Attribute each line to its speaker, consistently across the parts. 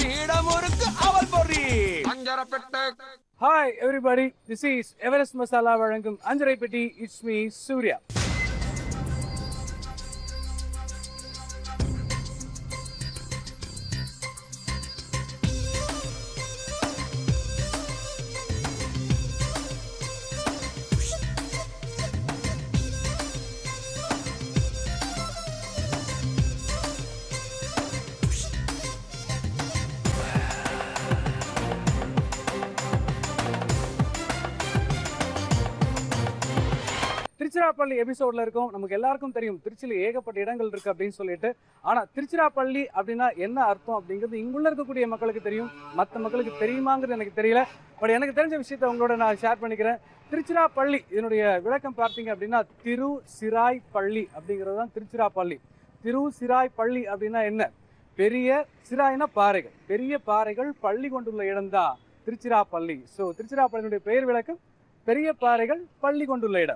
Speaker 1: சீடமுறுக்கு அவல் பொறி
Speaker 2: பஞ்சரப்பெட்டு
Speaker 3: hi everybody this is Everest masala வழங்கும் அஞ்சரை பெட்டி இட்ஸ் மீ சூர்யா திருச்சிராப்பள்ளி எபிசோட்ல இருக்கும் நமக்கு எல்லாருக்கும் தெரியும் திருச்சியில் ஏகப்பட்ட இடங்கள் இருக்கு அப்படின்னு சொல்லிட்டு ஆனா திருச்சிராப்பள்ளி அப்படின்னா என்ன அர்த்தம் அப்படிங்கிறது இங்குள்ள இருக்கக்கூடிய மக்களுக்கு தெரியும் மற்ற மக்களுக்கு தெரியுமாங்கிறது எனக்கு தெரியல பட் எனக்கு தெரிஞ்ச விஷயத்தை உங்களோட நான் ஷேர் பண்ணிக்கிறேன் திருச்சிராப்பள்ளி இதனுடைய விளக்கம் பார்த்தீங்க அப்படின்னா திரு சிராய் பள்ளி அப்படிங்கிறது தான் திருச்சிராப்பள்ளி திரு சிராய் பள்ளி அப்படின்னா என்ன பெரிய சிராய்னா பாறைகள் பெரிய பாறைகள் பள்ளி கொண்டுள்ள இடம்தான் திருச்சிராப்பள்ளி ஸோ திருச்சிராப்பள்ளியினுடைய பெயர் விளக்கம் பெரிய பாறைகள் பள்ளி கொண்டுள்ள இடம்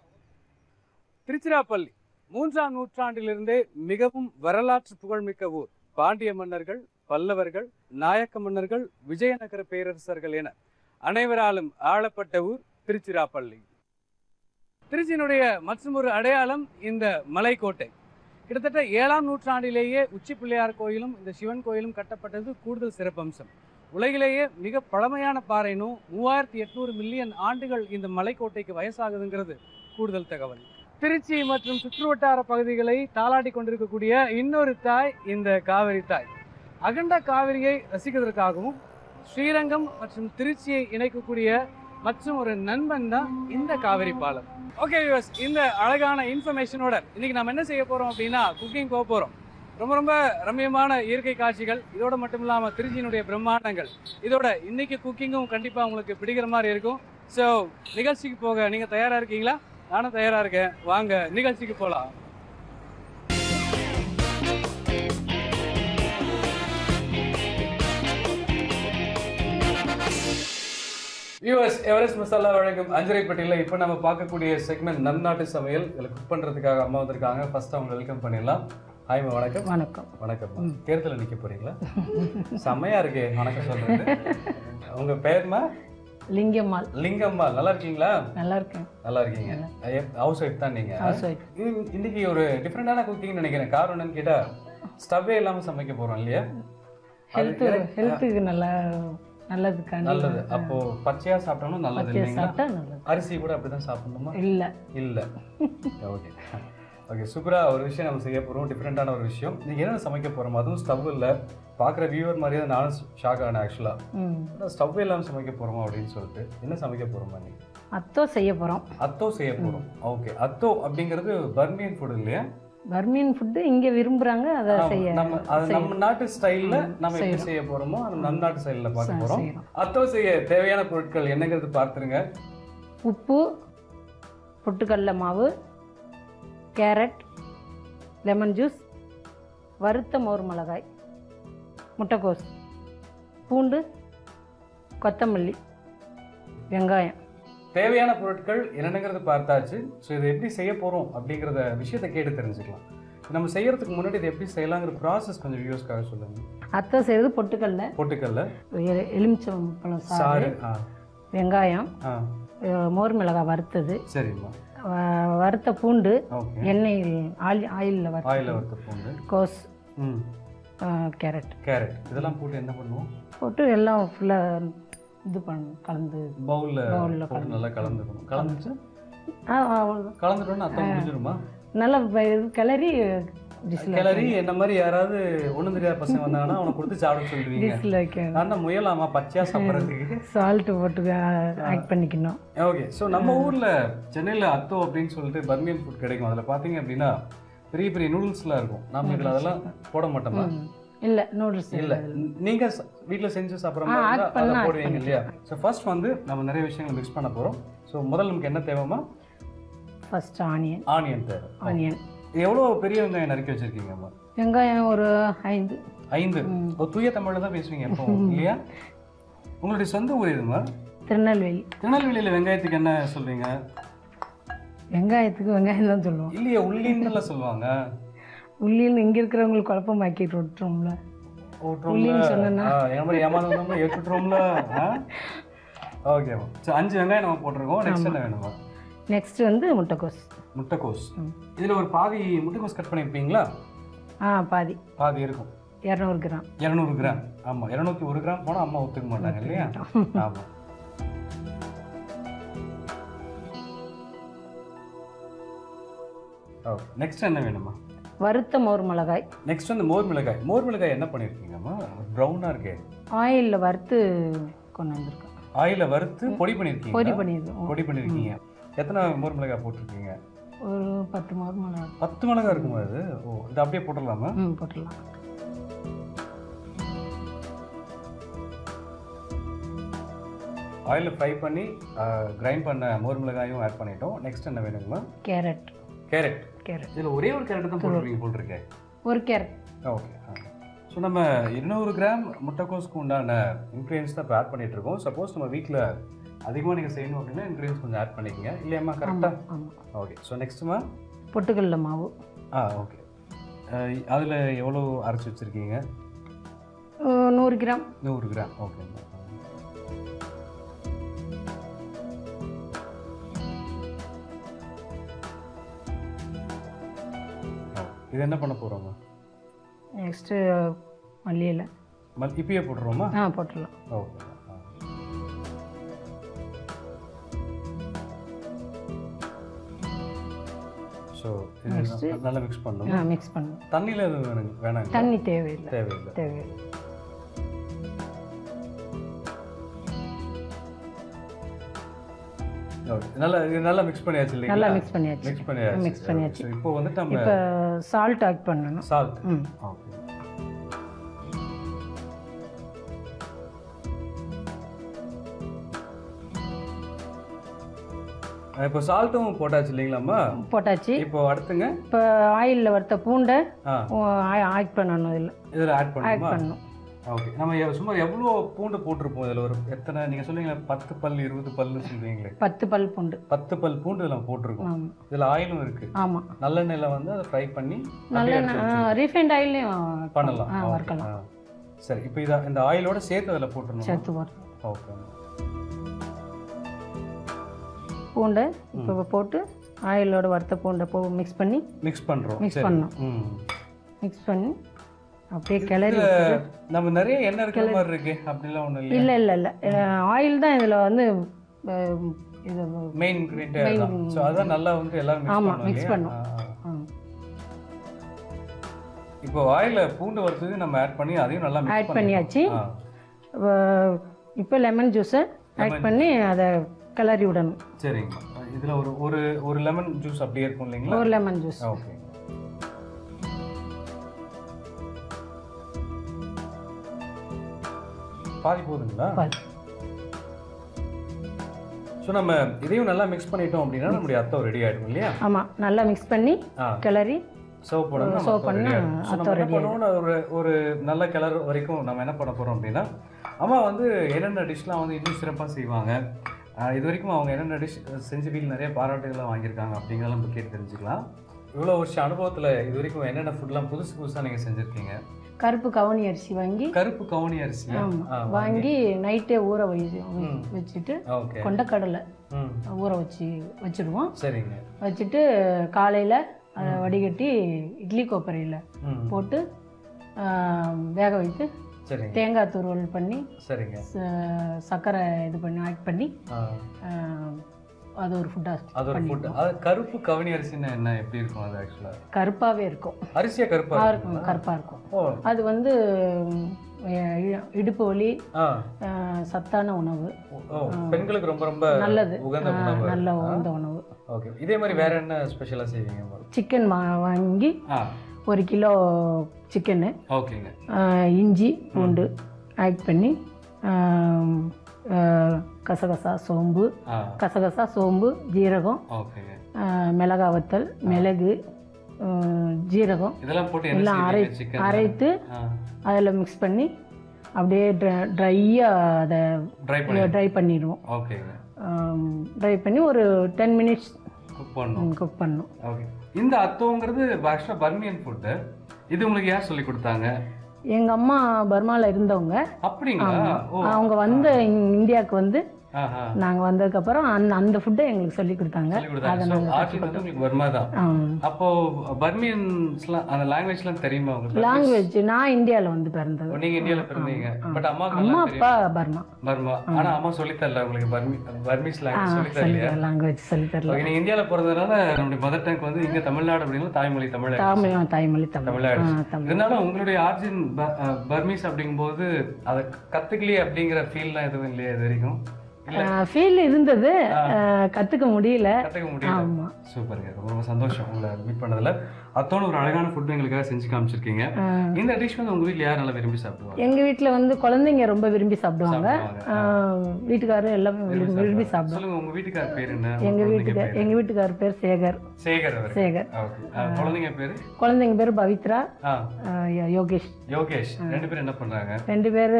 Speaker 3: திருச்சிராப்பள்ளி மூன்றாம் நூற்றாண்டிலிருந்தே மிகவும் வரலாற்று புகழ்மிக்க ஊர் பாண்டிய மன்னர்கள் பல்லவர்கள் நாயக்க மன்னர்கள் விஜயநகர பேரரசர்கள் என அனைவராலும் ஆளப்பட்ட ஊர் திருச்சிராப்பள்ளி திருச்சியினுடைய மற்றொரு அடையாளம் இந்த மலைக்கோட்டை கிட்டத்தட்ட ஏழாம் நூற்றாண்டிலேயே உச்சி பிள்ளையார் கோயிலும் இந்த சிவன் கோயிலும் கட்டப்பட்டது கூடுதல் சிறப்பம்சம் உலகிலேயே மிக பழமையான பாறைனும் மூவாயிரத்தி எட்நூறு மில்லியன் ஆண்டுகள் இந்த மலைக்கோட்டைக்கு வயசாகுதுங்கிறது கூடுதல் தகவல் திருச்சி மற்றும் சுற்றுவட்டார பகுதிகளை தாளாடி கொண்டிருக்கக்கூடிய இன்னொரு தாய் இந்த காவிரி தாய் அகண்ட காவிரியை ரசிக்கிறதுக்காகவும் ஸ்ரீரங்கம் மற்றும் திருச்சியை இணைக்கக்கூடிய மற்றும் ஒரு நண்பன் தான் இந்த காவிரி பாலம் ஓகே வியூவர்ஸ் இந்த அழகான இன்ஃபர்மேஷனோட இன்னைக்கு நம்ம என்ன செய்ய போறோம் அப்படின்னா குக்கிங் போக போறோம் ரொம்ப ரொம்ப ரம்மியமான இயற்கை காட்சிகள் இதோட மட்டும் இல்லாமல் திருச்சியினுடைய பிரம்மாண்டங்கள் இதோட இன்னைக்கு குக்கிங்கும் கண்டிப்பாக உங்களுக்கு பிடிக்கிற மாதிரி இருக்கும் ஸோ நிகழ்ச்சிக்கு போக நீங்கள் தயாராக இருக்கீங்களா நானும் தயாராக இருக்கேன் வாங்க நிகழ்ச்சிக்கு போகலாம் வியூவர்ஸ் எவரெஸ்ட் மசாலா வழங்கும் அஞ்சரை பெட்டியில் இப்போ நம்ம பார்க்கக்கூடிய செக்மெண்ட் நம் நாட்டு சமையல் இதில் குக் பண்ணுறதுக்காக அம்மா வந்திருக்காங்க ஃபர்ஸ்ட் அவங்க வெல்கம் பண்ணிடலாம் ஹாய்மா வணக்கம்
Speaker 4: வணக்கம்
Speaker 3: வணக்கம் தேர்தலில் நிற்க போறீங்களா செம்மையா இருக்கே வணக்கம் சொல்றது உங்க பேர்மா
Speaker 4: லிங்கம்மாள்
Speaker 3: லிங்கம்மா நல்லா இருக்கீங்களா
Speaker 4: நல்லா இருக்கேன்
Speaker 3: நல்லா இருக்கீங்க ஹவுஸ் ஒய்ஃப் தான் நீங்க
Speaker 4: ஹவுஸ் ஒய்ஃப்
Speaker 3: இது- இன்னைக்கு ஒரு டிஃப்ரெண்டான குக்கிங் நினைக்கிறேன் காரணம் என்னன்னு கேட்டா ஸ்டவ்வே இல்லாம சமைக்க போறோம் இல்லையா
Speaker 4: ஹெல்த்து ஹெல்த்துக்கு நல்லா நல்லதுக்காண்டி
Speaker 3: நல்லது அப்போ பச்சையா சாப்பிட்டோம்னா நல்லது
Speaker 4: பச்சையா
Speaker 3: இல்லைங்களா
Speaker 4: சாப்பிட்டா நல்லது
Speaker 3: அரிசி கூட அப்படிதான் சாப்பிடணுமா
Speaker 4: இல்லை
Speaker 3: இல்ல ஓகே ஓகே சூப்பரா ஒரு விஷயம் நம்ம செய்ய போறோம் டிஃப்ரெண்டான ஒரு விஷயம் நீங்க என்ன சமைக்க போறோம் அதுவும் ஸ்டவ் இல்ல பாக்குற வியூவர் மாதிரியே தான் நானும் ஷாக் ஆனேன் ஆக்சுவலா
Speaker 4: ம்
Speaker 3: ஸ்டவ் இல்லாம சமைக்க போறோமா அப்படின்னு சொல்லிட்டு என்ன சமைக்க போறோமா நீ
Speaker 4: அத்தோ செய்ய போகிறோம்
Speaker 3: அத்தோ செய்ய போறோம் ஓகே அத்தோ அப்படிங்கிறது பர்மியன் ஃபுட் இல்லையா
Speaker 4: பர்மியன் ஃபுட்டு இங்கே விரும்புகிறாங்க அதை
Speaker 3: ஆமா,
Speaker 4: செய்ய
Speaker 3: நம்ம அது நம்ம நாட்டு ஸ்டைல்ல நம்ம எப்படி
Speaker 4: செய்யறோம்.
Speaker 3: செய்ய போறோமோ அது நம்ம நாட்டு ஸ்டைல்ல பார்க்க போறோம்
Speaker 4: செய்யறோம்.
Speaker 3: அத்தோ செய்ய தேவையான பொருட்கள் என்னங்கிறது பார்த்துருங்க
Speaker 4: உப்பு பொட்டுக்கடல மாவு கேரட் லெமன் ஜூஸ் வறுத்த மோர் மிளகாய் முட்டைக்கோஸ் பூண்டு கொத்தமல்லி வெங்காயம்
Speaker 3: தேவையான பொருட்கள் என்னங்கிறது பார்த்தாச்சு ஸோ இதை எப்படி செய்ய போறோம் அப்படிங்கிறத விஷயத்தை கேட்டு தெரிஞ்சுக்கலாம் நம்ம செய்யறதுக்கு முன்னாடி இதை எப்படி செய்யலாங்கிற ப்ராசஸ் கொஞ்சம் வியூஸ்க்காக சொல்லுங்க
Speaker 4: அத்தை செய்கிறது பொட்டுக்கடல
Speaker 3: பொட்டுக்கல்ல
Speaker 4: எ- எலுமிச்சம்பழம் சாறு
Speaker 3: சாறு ஆ
Speaker 4: வெங்காயம்
Speaker 3: ஆ
Speaker 4: அஹ் மோர் மிளகாய் வறுத்தது
Speaker 3: சரிம்மா
Speaker 4: வ- வறுத்த பூண்டு
Speaker 3: ஓகே
Speaker 4: எண்ணெயில் ஆயில் ஆயிலில் வறுத்த
Speaker 3: ஆயில வறுத்த பூண்டு
Speaker 4: கோஸ்
Speaker 3: ம்
Speaker 4: அஹ் கேரட்
Speaker 3: கேரட் இதெல்லாம் போட்டு என்ன பண்ணுவோம்
Speaker 4: போட்டு எல்லாம் ஃபுல்லாக இது பண்ண கலந்து
Speaker 3: பவுல்ல
Speaker 4: பவுல்ல
Speaker 3: போட்டு நல்லா கலந்துக்கணும் கலந்துச்சு
Speaker 4: ஆ, அவ்வளவுதான்.
Speaker 3: கலந்துட்டோம்னா அத்தை முடிஞ்சிருமா
Speaker 4: நல்லா வ- இது கிளறி டிஷ்ஷில்
Speaker 3: கிளறி என்ன மாதிரி யாராவது ஒண்ணும் தெரியாத பசங்க வந்தாங்கன்னா அவனை கொடுத்து சாப்பிட சொல்லுவீங்க
Speaker 4: டிஷ்ஷில் வைக்கணும்
Speaker 3: நான் தான் முயலாமா பச்சையா சாப்பிட்றதுக்கு
Speaker 4: சால்ட்டு போட்டு ஆட் பண்ணிக்கணும்
Speaker 3: ஓகே ஸோ நம்ம ஊர்ல சென்னையில அத்தோ அப்படின்னு சொல்லிட்டு பர்மியன் ஃபுட் கிடைக்கும் அதுல பாத்தீங்க அப்படின்னா பெரிய பெரிய நூடுல்ஸ்லாம் இருக்கும் நம்ம இதுல அதெல்லாம் போட மாட்டோமா
Speaker 4: இல்லை நூடுல்ஸ்
Speaker 3: இல்ல நீங்க ச- வீட்ல செஞ்சு சாப்பிட்ற
Speaker 4: ஆ,
Speaker 3: மாதிரி
Speaker 4: add
Speaker 3: இருந்தா
Speaker 4: பண்ணா
Speaker 3: அதை
Speaker 4: add
Speaker 3: போடுவீங்க இல்லையா ஸோ ஃபர்ஸ்ட் வந்து நம்ம நிறைய விஷயங்கள் மிக்ஸ் பண்ண போறோம் ஸோ முதல்ல நமக்கு என்ன தேவைமா
Speaker 4: ஃபர்ஸ்ட் ஆனியன்
Speaker 3: ஆனியன் தேவை
Speaker 4: ஆனியன்
Speaker 3: இது எவ்வளவு பெரிய வெங்காயம் நறுக்கி வச்சிருக்கீங்கம்மா
Speaker 4: வெங்காயம் ஒரு ஐந்து
Speaker 3: ஐந்து ஒரு தூய தமிழ்ல தான் பேசுவீங்க எப்போ இல்லையா உங்களுடைய சொந்த ஊர் எதுமா
Speaker 4: திருநெல்வேலி
Speaker 3: திருநெல்வேலியில வெங்காயத்துக்கு என்ன சொல்றீங்க
Speaker 4: வெங்காயத்துக்கு வெங்காயம் தான் சொல்லுவோம்
Speaker 3: இல்லையா உள்ளின்னு சொல்லுவாங்க
Speaker 4: உள்ளின்னு இங்கே இருக்கிறவங்களுக்கு குழப்பமாக்கிட்டு விட்டுருவோம்ல
Speaker 3: ஓட்டுறோம்ல
Speaker 4: புளின்னு சொன்னேன்னா?
Speaker 3: ஆ, என் மாதிரி ஏமாந்தவங்க ஏற்றுட்டுறோம்ல ஓகே ஸோ அஞ்சு வெங்காயம் நம்ம போட்டிருக்கோம் நெக்ஸ்ட் என்ன வேணுமா
Speaker 4: நெக்ஸ்ட் வந்து முட்டைக்கோஸ்
Speaker 3: முட்டைக்கோஸ்
Speaker 4: ம்.
Speaker 3: இதுல ஒரு பாதி முட்டைக்கோஸ் கட் பண்ணியிருப்பீங்களா
Speaker 4: ஆ பாதி
Speaker 3: பாதி இருக்கும்
Speaker 4: இரநூறு கிராம்
Speaker 3: இரநூறு கிராம் ஆமா இரநூத்தி ஒரு கிராம் போனா அம்மா ஒத்துக்க மாட்டாங்க இல்லையா ஆமா ஓகே நெக்ஸ்ட் என்ன வேணுமா
Speaker 4: வறுத்த மோர் மிளகாய்
Speaker 3: நெக்ஸ்ட் வந்து மோர் மிளகாய் மோர் மிளகாய் என்ன பண்ணியிருக்கீங்கம்மா ப்ரௌனாக இருக்கே
Speaker 4: ஆயிலில் வறுத்து கொண்டு வந்திருக்கேன்
Speaker 3: ஆயில வறுத்து பொடி பண்ணியிருக்கீங்க
Speaker 4: பொடி பண்ணியிருக்கோம்
Speaker 3: பொடி பண்ணியிருக்கீங்க எத்தனை மோர் மிளகாய் போட்டிருக்கீங்க
Speaker 4: ஒரு பத்து மோர் மிளகாய்
Speaker 3: பத்து மிளகாய் இருக்குமா அது ஓ இது அப்படியே போட்டுடலாமா
Speaker 4: ம் போட்டுடலாம்
Speaker 3: ஆயிலில் ஃப்ரை பண்ணி கிரைண்ட் பண்ண மோர் மிளகாயும் ஆட் பண்ணிட்டோம் நெக்ஸ்ட் என்ன வேணுங்களா
Speaker 4: கேரட்
Speaker 3: கேரட்
Speaker 4: கேரட்
Speaker 3: இதில் ஒரே ஒரு கேரட் தான் போட்டிருக்கீங்க போட்டிருக்கேன்
Speaker 4: ஒரு கேரட்
Speaker 3: ஓகே ஸோ நம்ம இருநூறு கிராம் முட்டைக்கோஸ்க்கு உண்டான இன்க்ரீடியன்ஸ் தான் இப்போ ஆட் பண்ணிட்டு இருக்கோம் சப்போஸ் நம்ம வீட்டில் அதிகமாக நீங்கள் செய்யணும் அப்படின்னா இன்க்ரீடியன்ஸ் கொஞ்சம் ஆட் பண்ணிக்கங்க இல்லையாம்மா கரெக்டாக
Speaker 4: ஆமாம்
Speaker 3: ஓகே ஸோ நெக்ஸ்ட்டுமா
Speaker 4: பொட்டுக்கடல மாவு
Speaker 3: ஆ ஓகே அதில் எவ்வளோ அரைச்சி வச்சுருக்கீங்க
Speaker 4: அஹ் நூறு கிராம்
Speaker 3: நூறு கிராம் ஓகே இது என்ன பண்ண போகிறோமா
Speaker 4: நெக்ஸ்ட்டு மல்லி இலை
Speaker 3: மல் இப்பயே போட்டுருவோமா
Speaker 4: ஆ போட்டுடலாம்
Speaker 3: ஓகே ஸோ
Speaker 4: Next.
Speaker 3: இது நல்லா மிக்ஸ்
Speaker 4: ஆ
Speaker 3: பண்ணணும்
Speaker 4: மிக்ஸ் பண்ணணும்
Speaker 3: தண்ணியில் எதுவும் வேணுங்க வேணாங்க
Speaker 4: தண்ணி தேவையில்லை
Speaker 3: தேவையில்லை
Speaker 4: தேவையில்லை
Speaker 3: ஓகே நல்லா இது நல்லா மிக்ஸ் பண்ணியாச்சு
Speaker 4: நல்லா
Speaker 3: இல்லைங்களா
Speaker 4: மிக்ஸ் பண்ணியாச்சு
Speaker 3: மிக்ஸ் பண்ணியாச்சு
Speaker 4: Mix பண்ணியாச்சு.
Speaker 3: So, இப்போ வந்துட்டு நம்ம
Speaker 4: இப்போ சால்ட் ஆட் பண்ணணும்
Speaker 3: சால்ட்
Speaker 4: ம்
Speaker 3: ஓகே இப்போ சால்ட்டும் போட்டாச்சு இல்லைங்களாம்மா
Speaker 4: போட்டாச்சு
Speaker 3: இப்போ அடுத்துங்க
Speaker 4: இப்போ ஆயிலில் வறுத்த பூண்டை
Speaker 3: ஆ
Speaker 4: ஆட் பண்ணணும் இதில்
Speaker 3: இதில் ஆட்
Speaker 4: ஆட்
Speaker 3: பண்ணுமா
Speaker 4: பண்ணணும்
Speaker 3: ஓகே நம்ம எவ்- சும்மா எவ்வளோ பூண்டு போட்டிருப்போம் இதில் ஒரு எத்தனை நீங்கள் சொல்லுவீங்களா பத்து பல் இருபது பல்னு சொல்லுவீங்களே
Speaker 4: பத்து பல் பூண்டு
Speaker 3: பத்து பல் பூண்டு இதில் போட்டிருக்கோம்
Speaker 4: ஆமாம்
Speaker 3: இதில் ஆயிலும் இருக்குது
Speaker 4: ஆமாம்
Speaker 3: நல்லெண்ணெயில் வந்து அதை ஃப்ரை பண்ணி
Speaker 4: நல்ல
Speaker 3: அப்படியே
Speaker 4: ரீஃபைண்ட் ஆயிலையும்
Speaker 3: பண்ணலாம்
Speaker 4: ஆ
Speaker 3: Okay.
Speaker 4: வறுக்கலாம்
Speaker 3: ஆ. சரி இப்போ இதை இந்த ஆயிலோட சேர்த்து அதில் போட்டுருணும்
Speaker 4: சேர்த்து போடுறோம்
Speaker 3: ஓகே
Speaker 4: பூண்டை இப்போ போட்டு ஆயிலோட வறுத்த பூண்டை போ மிக்ஸ் பண்ணி
Speaker 3: மிக்ஸ் பண்ணுறோம்
Speaker 4: Mix பண்ணணும்.
Speaker 3: ம்
Speaker 4: மிக்ஸ் பண்ணி அப்படியே கிளறி
Speaker 3: இதுல நம்ம நிறைய எண்ணெய் இருக்கிற மாதிரி இருக்கு அப்படிலாம் ஒன்றும் இல்லை
Speaker 4: இல்லை இல்லை இல்லை ஆயில் தான் இதில் வந்து அஹ், இது
Speaker 3: மெயின் இன்க்ரீடியன்ட் தான் ஸோ அதான் நல்லா வந்து எல்லாரும் மிக்ஸ்
Speaker 4: ஆமா,
Speaker 3: பண்ணுவோம்
Speaker 4: mix
Speaker 3: இல்லையா?
Speaker 4: பண்ணும்.
Speaker 3: ஆ, ஆ.
Speaker 4: ஆ,
Speaker 3: இப்போ ஆயில பூண்டு வறுத்தது நம்ம ஆட் பண்ணி அதையும் நல்லா
Speaker 4: Add
Speaker 3: மிக்ஸ்
Speaker 4: பண்ணியாச்சு. அஹ், இப்போ லெமன் ஜூஸை ஆட் பண்ணி அதை கிளறி விடணும்
Speaker 3: சரிங்க இதுல ஒரு ஒரு ஒரு லெமன் ஜூஸ் அப்படியே இருக்கும் இல்லைங்களா
Speaker 4: ஒரு லெமன் ஜூஸ்
Speaker 3: ஓகே பாதி போதுங்களா
Speaker 4: பாதி.
Speaker 3: ஸோ நம்ம இதையும் நல்லா மிக்ஸ் பண்ணிட்டோம் அப்படின்னா நம்முடைய அத்தம் ரெடி ஆயிடும் இல்லையா
Speaker 4: ஆமாம் நல்லா மிக்ஸ் பண்ணி
Speaker 3: ஆ
Speaker 4: கிளறி
Speaker 3: சர்வ் பண்ணணும்
Speaker 4: serve பண்ணா
Speaker 3: நம்ம என்ன பண்ணுவோம்னா ஒரு ஒரு நல்ல கிளர் வரைக்கும் நம்ம என்ன பண்ண போறோம் அப்படின்னா அம்மா வந்து என்னென்ன டிஷ்லாம் வந்து இன்னும் சிறப்பாக செய்வாங்க ஆஹ் இது வரைக்கும் அவங்க என்னென்ன டிஷ் செஞ்சு வீல் நிறைய பாராட்டுகளை வாங்கியிருக்காங்க அப்படிங்கிறத நம்ம கேட்டு தெரிஞ்சுக்கலாம் இவ்வளோ வருஷம் அனுபவத்தில் இது வரைக்கும் என்னென்ன ஃபுட்லாம் புதுசு புதுசாக நீங்கள் செஞ்சுருக்கீங்க
Speaker 4: கருப்பு கவுனி அரிசி வாங்கி
Speaker 3: கருப்பு கவுனி அரிசி
Speaker 4: ஆமா, வாங்கி நைட்டே ஊற வை வச்சுட்டு
Speaker 3: ஓகே
Speaker 4: கொண்டக்கடலை
Speaker 3: ம்
Speaker 4: ஊற வச்சு வச்சுடுவோம்
Speaker 3: சரிங்க
Speaker 4: வச்சுட்டு காலையில் அதை வடிகட்டி இட்லி கொப்பரையில்
Speaker 3: ம்
Speaker 4: போட்டு ஆ, வேக வைத்து
Speaker 3: சரிங்க
Speaker 4: தேங்காய் துருவல் பண்ணி
Speaker 3: சரிங்க
Speaker 4: ச- சர்க்கரை இது பண்ணி ஆட் பண்ணி
Speaker 3: ஆ,
Speaker 4: ஆ, அது ஒரு ஃபுட்டாக
Speaker 3: அது ஒரு ஃபுட் அது கருப்பு கவுனி அரிசின்னா என்ன எப்படி இருக்கும் அது ஆக்சுவலாக
Speaker 4: கருப்பாகவே இருக்கும்
Speaker 3: அரிசியா கருப்பா இருக்கும்
Speaker 4: இருக்கும் கருப்பாக இருக்கும்
Speaker 3: ஓ
Speaker 4: அது வந்து ம், இ- இடுப்பு வலி
Speaker 3: ஆ
Speaker 4: ஆ, சத்தான உணவு
Speaker 3: ஓ பெண்களுக்கு ரொம்ப ரொம்ப
Speaker 4: நல்லது
Speaker 3: உகந்த
Speaker 4: ஆ,
Speaker 3: உணவு
Speaker 4: நல்ல உகந்த உணவு
Speaker 3: ஓகே இதே மாதிரி வேற என்ன ஸ்பெஷலா செய்வீங்க மேம்
Speaker 4: சிக்கன் வா வாங்கி
Speaker 3: ஆ
Speaker 4: ஒரு கிலோ சிக்கனு
Speaker 3: ஓகேங்க
Speaker 4: இஞ்சி பூண்டு ஆட் பண்ணி ஆம், ஆ, கசகசா சோம்பு
Speaker 3: ஆ
Speaker 4: கசகசா சோம்பு ஜீரகம்
Speaker 3: ஓகேங்க
Speaker 4: ஆ, மிளகாய் வத்தல் மிளகு ஆ, ஜீரகம்
Speaker 3: இதெல்லாம் போட்டு என்ன
Speaker 4: எல்லாம் அரை
Speaker 3: செய்வீங்க சிக்கன்
Speaker 4: அரைத்து
Speaker 3: ஆ
Speaker 4: அதில் மிக்ஸ் பண்ணி அப்படியே ட்ரையாக அதை
Speaker 3: ட்ரை பண்ணி
Speaker 4: ட்ரை பண்ணிடுவோம்
Speaker 3: ஓகேங்க
Speaker 4: ட்ரை பண்ணி ஒரு டென் மினிட்ஸ்
Speaker 3: குக் பண்ணணும்
Speaker 4: குக் பண்ணணும்
Speaker 3: ஓகே இந்த அத்தோங்கிறது ஆக்சுவலாக பர்மியன் ஃபுட்டு இது உங்களுக்கு யார் சொல்லி கொடுத்தாங்க
Speaker 4: எங்கள் அம்மா பர்மாவில் இருந்தவங்க
Speaker 3: அப்படிங்களா
Speaker 4: ஆமா.
Speaker 3: ஓ
Speaker 4: அவங்க வந்து இங்க- இந்தியாவுக்கு வந்து
Speaker 3: ஆஹா.
Speaker 4: நாங்கள் வந்ததுக்கப்புறம் அந்த அந்த ஃபுட்டை எங்களுக்கு சொல்லி கொடுத்தாங்க
Speaker 3: சொல்லிக் கொடுத்தாங்க.
Speaker 4: அதை
Speaker 3: So,
Speaker 4: நாங்கள்
Speaker 3: ஆர்ஜின் வந்து உங்களுக்கு பர்மா தான் அப்போ பர்மியன்ஸ்லாம் அந்த லாங்குவேஜ்லாம் தெரியுமா உங்களுக்கு
Speaker 4: லாங்குவேஜ் நான் இந்தியாவில் வந்து பிறந்தது
Speaker 3: ஓ, நீங்க இந்தியால பிறந்தீங்க பட் அம்மாவுக்கு
Speaker 4: அம்மா
Speaker 3: நல்லா
Speaker 4: அப்பா
Speaker 3: தெரியும்
Speaker 4: பர்மா
Speaker 3: பர்மா ஆனா அம்மா சொல்லி தரல உங்களுக்கு பர்மி பர்மீஸ் லாங்குவேஜ் சொல்லி தரலையா
Speaker 4: லாங்குவேஜ் சொல்லி தரல
Speaker 3: ஓகே நீங்க இந்தியால பிறந்ததுனால நம்மளுடைய மதர் டங் வந்து இங்க தமிழ்நாடு அப்படின்னா தாய்மொழி தமிழ்
Speaker 4: தாய்மொழி தாய்மொழி தமிழ்
Speaker 3: தமிழாயிடுச்சு.
Speaker 4: ஆ, தமிழ்
Speaker 3: இருந்தாலும் உங்களுடைய ஆர்ஜின் பர்மீஸ் அப்படிங்கும்போது அதை கத்துக்கலையே அப்படிங்கிற ஃபீல்லாம் எதுவும் இல்லையா இது வரைக்கும் இல்ல
Speaker 4: ஃபீல் இருந்தது அஹ், கத்துக்க முடியல
Speaker 3: கத்துக்க முடியல
Speaker 4: ஆமா
Speaker 3: சூப்பருங்க ரொம்ப ரொம்ப சந்தோஷம் உங்களை மீட் பண்ணதுல அத்தோட ஒரு அழகான ஃபுட் எங்களுக்காக செஞ்சு காமிச்சிருக்கீங்க
Speaker 4: அஹ்,
Speaker 3: இந்த டிஷ் வந்து உங்க வீட்ல யார் நல்லா விரும்பி சாப்பிடுவாங்க
Speaker 4: எங்க வீட்ல வந்து குழந்தைங்க ரொம்ப விரும்பி சாப்பிடுவாங்க
Speaker 3: சாப்பிடுவாங்க.
Speaker 4: அஹ், வீட்டுக்காரர் எல்லாமே விரும்பி விரும்பி சாப்பிடுவாங்க
Speaker 3: சொல்லுங்க உங்க வீட்டுக்கார பேர் என்ன
Speaker 4: எங்க
Speaker 3: உங்க குழந்தைங்க
Speaker 4: வீட்டுக்கார்
Speaker 3: பேரு?
Speaker 4: எங்க வீட்டுக்காரர் பேர் சேகர்
Speaker 3: சேகர் அவர்
Speaker 4: சேகர்
Speaker 3: ஓகே குழந்தைங்க பேரு
Speaker 4: குழந்தைங்க பேர் பவித்ரா
Speaker 3: ஆ
Speaker 4: அஹ், யோ- யோகேஷ்
Speaker 3: யோகேஷ் ரெண்டு பேரும் என்ன பண்றாங்க
Speaker 4: ரெண்டு பேர்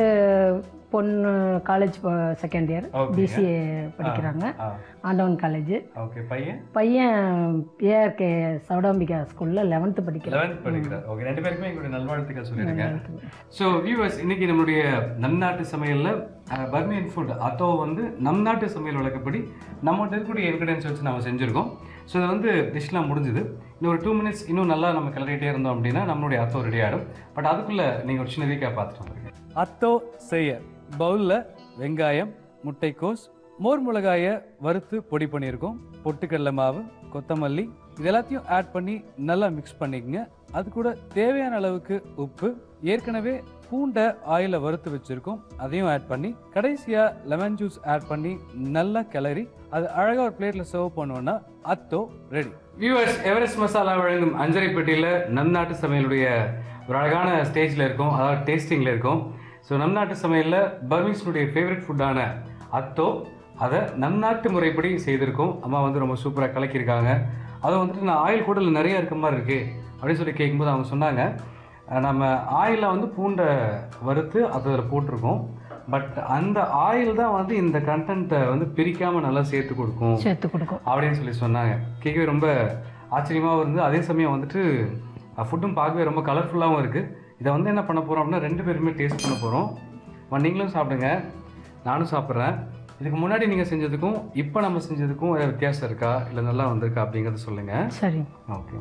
Speaker 4: பொண்ணு college second year
Speaker 3: Okay.
Speaker 4: BCA படிக்கிறாங்க
Speaker 3: ஆ
Speaker 4: ஆண்டவன் காலேஜ்
Speaker 3: ஓகே பையன்
Speaker 4: பையன் ஏஆர்கே சௌடாம்பிகா ஸ்கூல்ல லெவன்த்து படிக்கிறான்
Speaker 3: 11th படிக்கிறார் ஓகே ரெண்டு பேருக்குமே எங்களுடைய நல்வாழ்த்துக்கள் சொல்லிடுங்க ஸோ வியூவர்ஸ் இன்னைக்கு நம்மளுடைய நம் நாட்டு சமையல்ல பர்மியன் ஃபுட் அத்தோ வந்து நம் நாட்டு சமையல் வழக்கப்படி நம்மகிட்ட இருக்கக்கூடிய இன்க்ரீடியன்ஸ் வச்சு நம்ம செஞ்சுருக்கோம் ஸோ இது வந்து டிஷ்லாம் முடிஞ்சுது இன்னும் ஒரு டூ மினிட்ஸ் இன்னும் நல்லா நம்ம கிளறிட்டே இருந்தோம் அப்படின்னா நம்மளுடைய அத்தோ ரெடி ஆகிடும் பட் அதுக்குள்ள நீங்க ஒரு சின்ன ரீக்கா பார்த்துட்டு வந்துருங்க அத்தோ செய்ய பவுலில் வெங்காயம் முட்டைக்கோஸ் மோர் மிளகாயை வறுத்து பொடி பண்ணியிருக்கோம் பொட்டுக்கடலை மாவு கொத்தமல்லி இது எல்லாத்தையும் ஆட் பண்ணி நல்லா மிக்ஸ் பண்ணிக்கங்க அது கூட தேவையான அளவுக்கு உப்பு ஏற்கனவே பூண்டை ஆயில வறுத்து வச்சிருக்கோம் அதையும் ஆட் பண்ணி கடைசியா லெமன் ஜூஸ் ஆட் பண்ணி நல்லா கிளறி அது அழகா ஒரு பிளேட்ல சர்வ் பண்ணோம்னா அத்தோ ரெடி வியூவர்ஸ் எவரெஸ்ட் மசாலா வழங்கும் அஞ்சரை பெட்டியில நம் நாட்டு சமையலுடைய ஒரு அழகான ஸ்டேஜ்ல இருக்கும் அதாவது டேஸ்டிங்ல இருக்கும் ஸோ நம் நாட்டு சமையலில் பர்மீஸ்னுடைய ஃபேவரட் ஃபுட்டான அத்தோ அதை நம் நாட்டு முறைப்படி செய்திருக்கோம் அம்மா வந்து ரொம்ப சூப்பராக கலக்கியிருக்காங்க அதை வந்துட்டு நான் ஆயில் கூட இதுல நிறைய இருக்க மாதிரி இருக்கு அப்படின்னு சொல்லி கேட்கும்போது அவங்க சொன்னாங்க அஹ் நம்ம ஆயிலில் வந்து பூண்டை வறுத்து அதில் போட்டிருக்கோம் பட் அந்த ஆயில் தான் வந்து இந்த கண்டென்ட்டை வந்து பிரிக்காமல் நல்லா சேர்த்து கொடுக்கும்
Speaker 4: சேர்த்து கொடுக்கும்
Speaker 3: அப்படின்னு சொல்லி சொன்னாங்க கேட்கவே ரொம்ப ஆச்சரியமாகவும் இருந்து அதே சமயம் வந்துட்டு ஃபுட்டும் பார்க்கவே ரொம்ப கலர்ஃபுல்லாகவும் இருக்குது இதை வந்து என்ன பண்ண போகிறோம் அப்படின்னா ரெண்டு பேருமே டேஸ்ட் பண்ண போகிறோம் நீங்களும் சாப்பிடுங்க நானும் சாப்பிட்றேன் இதுக்கு முன்னாடி நீங்கள் செஞ்சதுக்கும் இப்போ நம்ம செஞ்சதுக்கும் ஏதாவது வித்தியாசம் இருக்கா இல்லை நல்லா வந்திருக்கா அப்படிங்கிறத சொல்லுங்கள்
Speaker 4: சரி
Speaker 3: ஓகே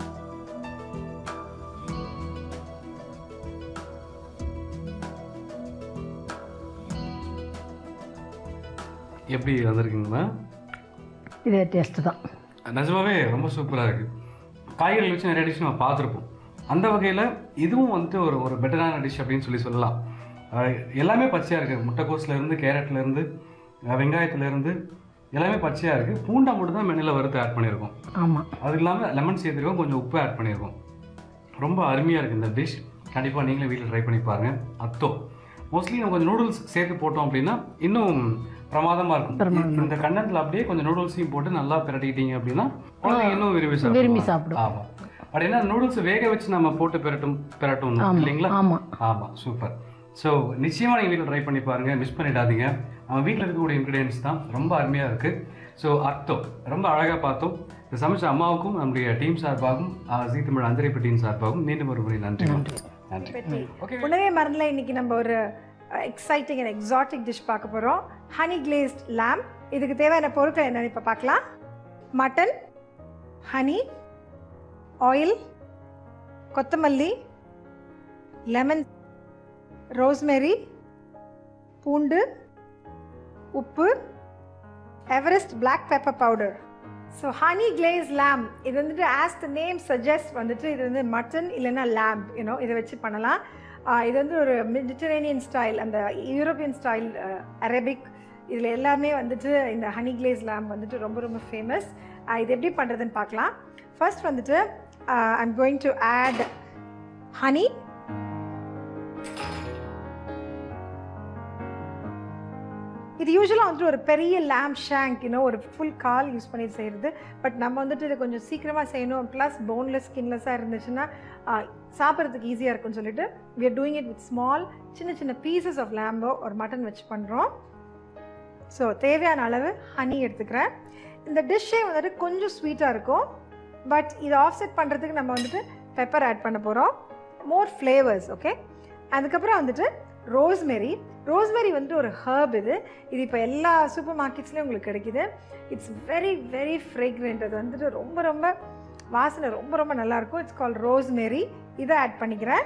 Speaker 3: எப்படி வந்திருக்குங்கம்மா
Speaker 4: இதே டேஸ்ட்டு தான்
Speaker 3: நிஜமாவே ரொம்ப சூப்பராக இருக்குது காய்கறிகள் வச்சு நிறைய டிஷ் நம்ம பார்த்துருப்போம் அந்த வகையில் இதுவும் வந்துட்டு ஒரு ஒரு பெட்டரான டிஷ் அப்படின்னு சொல்லி சொல்லலாம் அஹ் எல்லாமே பச்சையாக இருக்குது முட்டைக்கோஸ்லேருந்து கேரட்லேருந்து வெங்காயத்துலேருந்து எல்லாமே பச்சையாக இருக்குது பூண்டை மட்டும் தான் மெனில் வறுத்து ஆட் பண்ணியிருக்கோம்
Speaker 4: ஆமாம்
Speaker 3: அது இல்லாமல் லெமன் சேர்த்துருக்கோம் கொஞ்சம் உப்பு ஆட் பண்ணியிருக்கோம் ரொம்ப அருமையாக இருக்குது இந்த டிஷ் கண்டிப்பாக நீங்களும் வீட்டில் ட்ரை பண்ணி பாருங்கள் அத்தோ மோஸ்ட்லி நம்ம கொஞ்சம் நூடுல்ஸ் சேர்த்து போட்டோம் அப்படின்னா இன்னும் பிரமாதமாக இருக்கும் இந்த கண்டென்ட்ல அப்படியே கொஞ்சம் நூடுல்ஸையும் போட்டு நல்லா பிரட்டிக்கிட்டீங்க அப்படின்னா குழந்தைங்க இன்னும் விரும்பி சாப்பிடுவாங்க.
Speaker 4: விரும்பி சாப்பிடும்
Speaker 3: ஆமாம் பட் என்ன நூடுல்ஸ் வேக வச்சு நம்ம போட்டு பிரட்டும் பிரட்டும் இல்லைங்களா
Speaker 4: ஆமாம்
Speaker 3: ஆமாம் சூப்பர் ஸோ நிச்சயமாக நீங்கள் வீட்டில் ட்ரை பண்ணி பாருங்கள் மிஸ் பண்ணிடாதீங்க நம்ம வீட்டில் இருக்கக்கூடிய இன்க்ரீடியன்ஸ் தான் ரொம்ப அருமையாக இருக்குது ஸோ அர்த்தம் ரொம்ப அழகாக பார்த்தோம் இந்த சமைச்ச அம்மாவுக்கும் நம்முடைய டீம் சார்பாகவும் ஆஹ், ஜீ தமிழ் அஞ்சரைப்பட்டியின் சார்பாகவும் மீண்டும் ஒரு முறை நன்றி நன்றி ஓகே
Speaker 2: உணவே மறந்துல இன்னைக்கு நம்ம ஒரு எக்ஸைட்டிங் அண்ட் எக்ஸாட்டிக் டிஷ் பார்க்க போகிறோம் ஹனி glazed lamb இதுக்கு தேவையான பொருட்கள் என்னன்னு இப்போ பார்க்கலாம் மட்டன் ஹனி ஆயில் கொத்தமல்லி லெமன் ரோஸ்மெரி பூண்டு உப்பு Everest black pepper powder so honey glaze lamb இது வந்துட்டு ஆஸ் த நேம் சஜஸ்ட் வந்துட்டு இது வந்து மட்டன் இல்லைன்னா lamb யூனோ இதை வச்சு பண்ணலாம் ஆஹ் இது வந்து ஒரு மெடிட்டரேனியன் ஸ்டைல் அந்த யூரோப்பியன் ஸ்டைல் அரபிக் இதில் எல்லாமே வந்துட்டு இந்த ஹனி கிளேஸ் lamb வந்துட்டு ரொம்ப ரொம்ப ஃபேமஸ் இது எப்படி பண்ணுறதுன்னு பார்க்கலாம் ஃபர்ஸ்ட் வந்துட்டு I'm going to add honey இது யூஸ்வலாக வந்துட்டு ஒரு பெரிய லேம்ப் ஷேங்க் இன்னும் ஒரு ஃபுல் கால் யூஸ் பண்ணி செய்கிறது பட் நம்ம வந்துட்டு இதை கொஞ்சம் சீக்கிரமாக செய்யணும் ப்ளஸ் போன்லெஸ் ஸ்கின்லெஸ்ஸாக இருந்துச்சுன்னா ஆஹ், சாப்பிட்றதுக்கு ஈஸியாக இருக்கும்னு சொல்லிட்டு we are doing it with small சின்ன சின்ன பீசஸ் ஆஃப் லேம்போ ஒரு மட்டன் வச்சு பண்ணுறோம் ஸோ தேவையான அளவு ஹனி எடுத்துக்கிறேன் இந்த டிஷ்ஷே வந்துட்டு கொஞ்சம் ஸ்வீட்டாக இருக்கும் பட் இதை ஆஃப்செட் பண்ணுறதுக்கு நம்ம வந்துட்டு பெப்பர் ஆட் பண்ண போகிறோம் மோர் ஃப்ளேவர்ஸ் ஓகே அதுக்கப்புறம் வந்துட்டு ரோஸ்மெரி ரோஸ்மெரி வந்துட்டு ஒரு ஹர்ப் இது இது இப்போ எல்லா சூப்பர் மார்க்கெட்ஸ்லேயும் உங்களுக்கு கிடைக்குது இட்ஸ் வெரி வெரி ஃப்ரேக்ரெண்ட் அது வந்துட்டு ரொம்ப ரொம்ப வாசனை ரொம்ப ரொம்ப நல்லாயிருக்கும் இட்ஸ் கால் ரோஸ்மெரி இதை ஆட் பண்ணிக்கிறேன்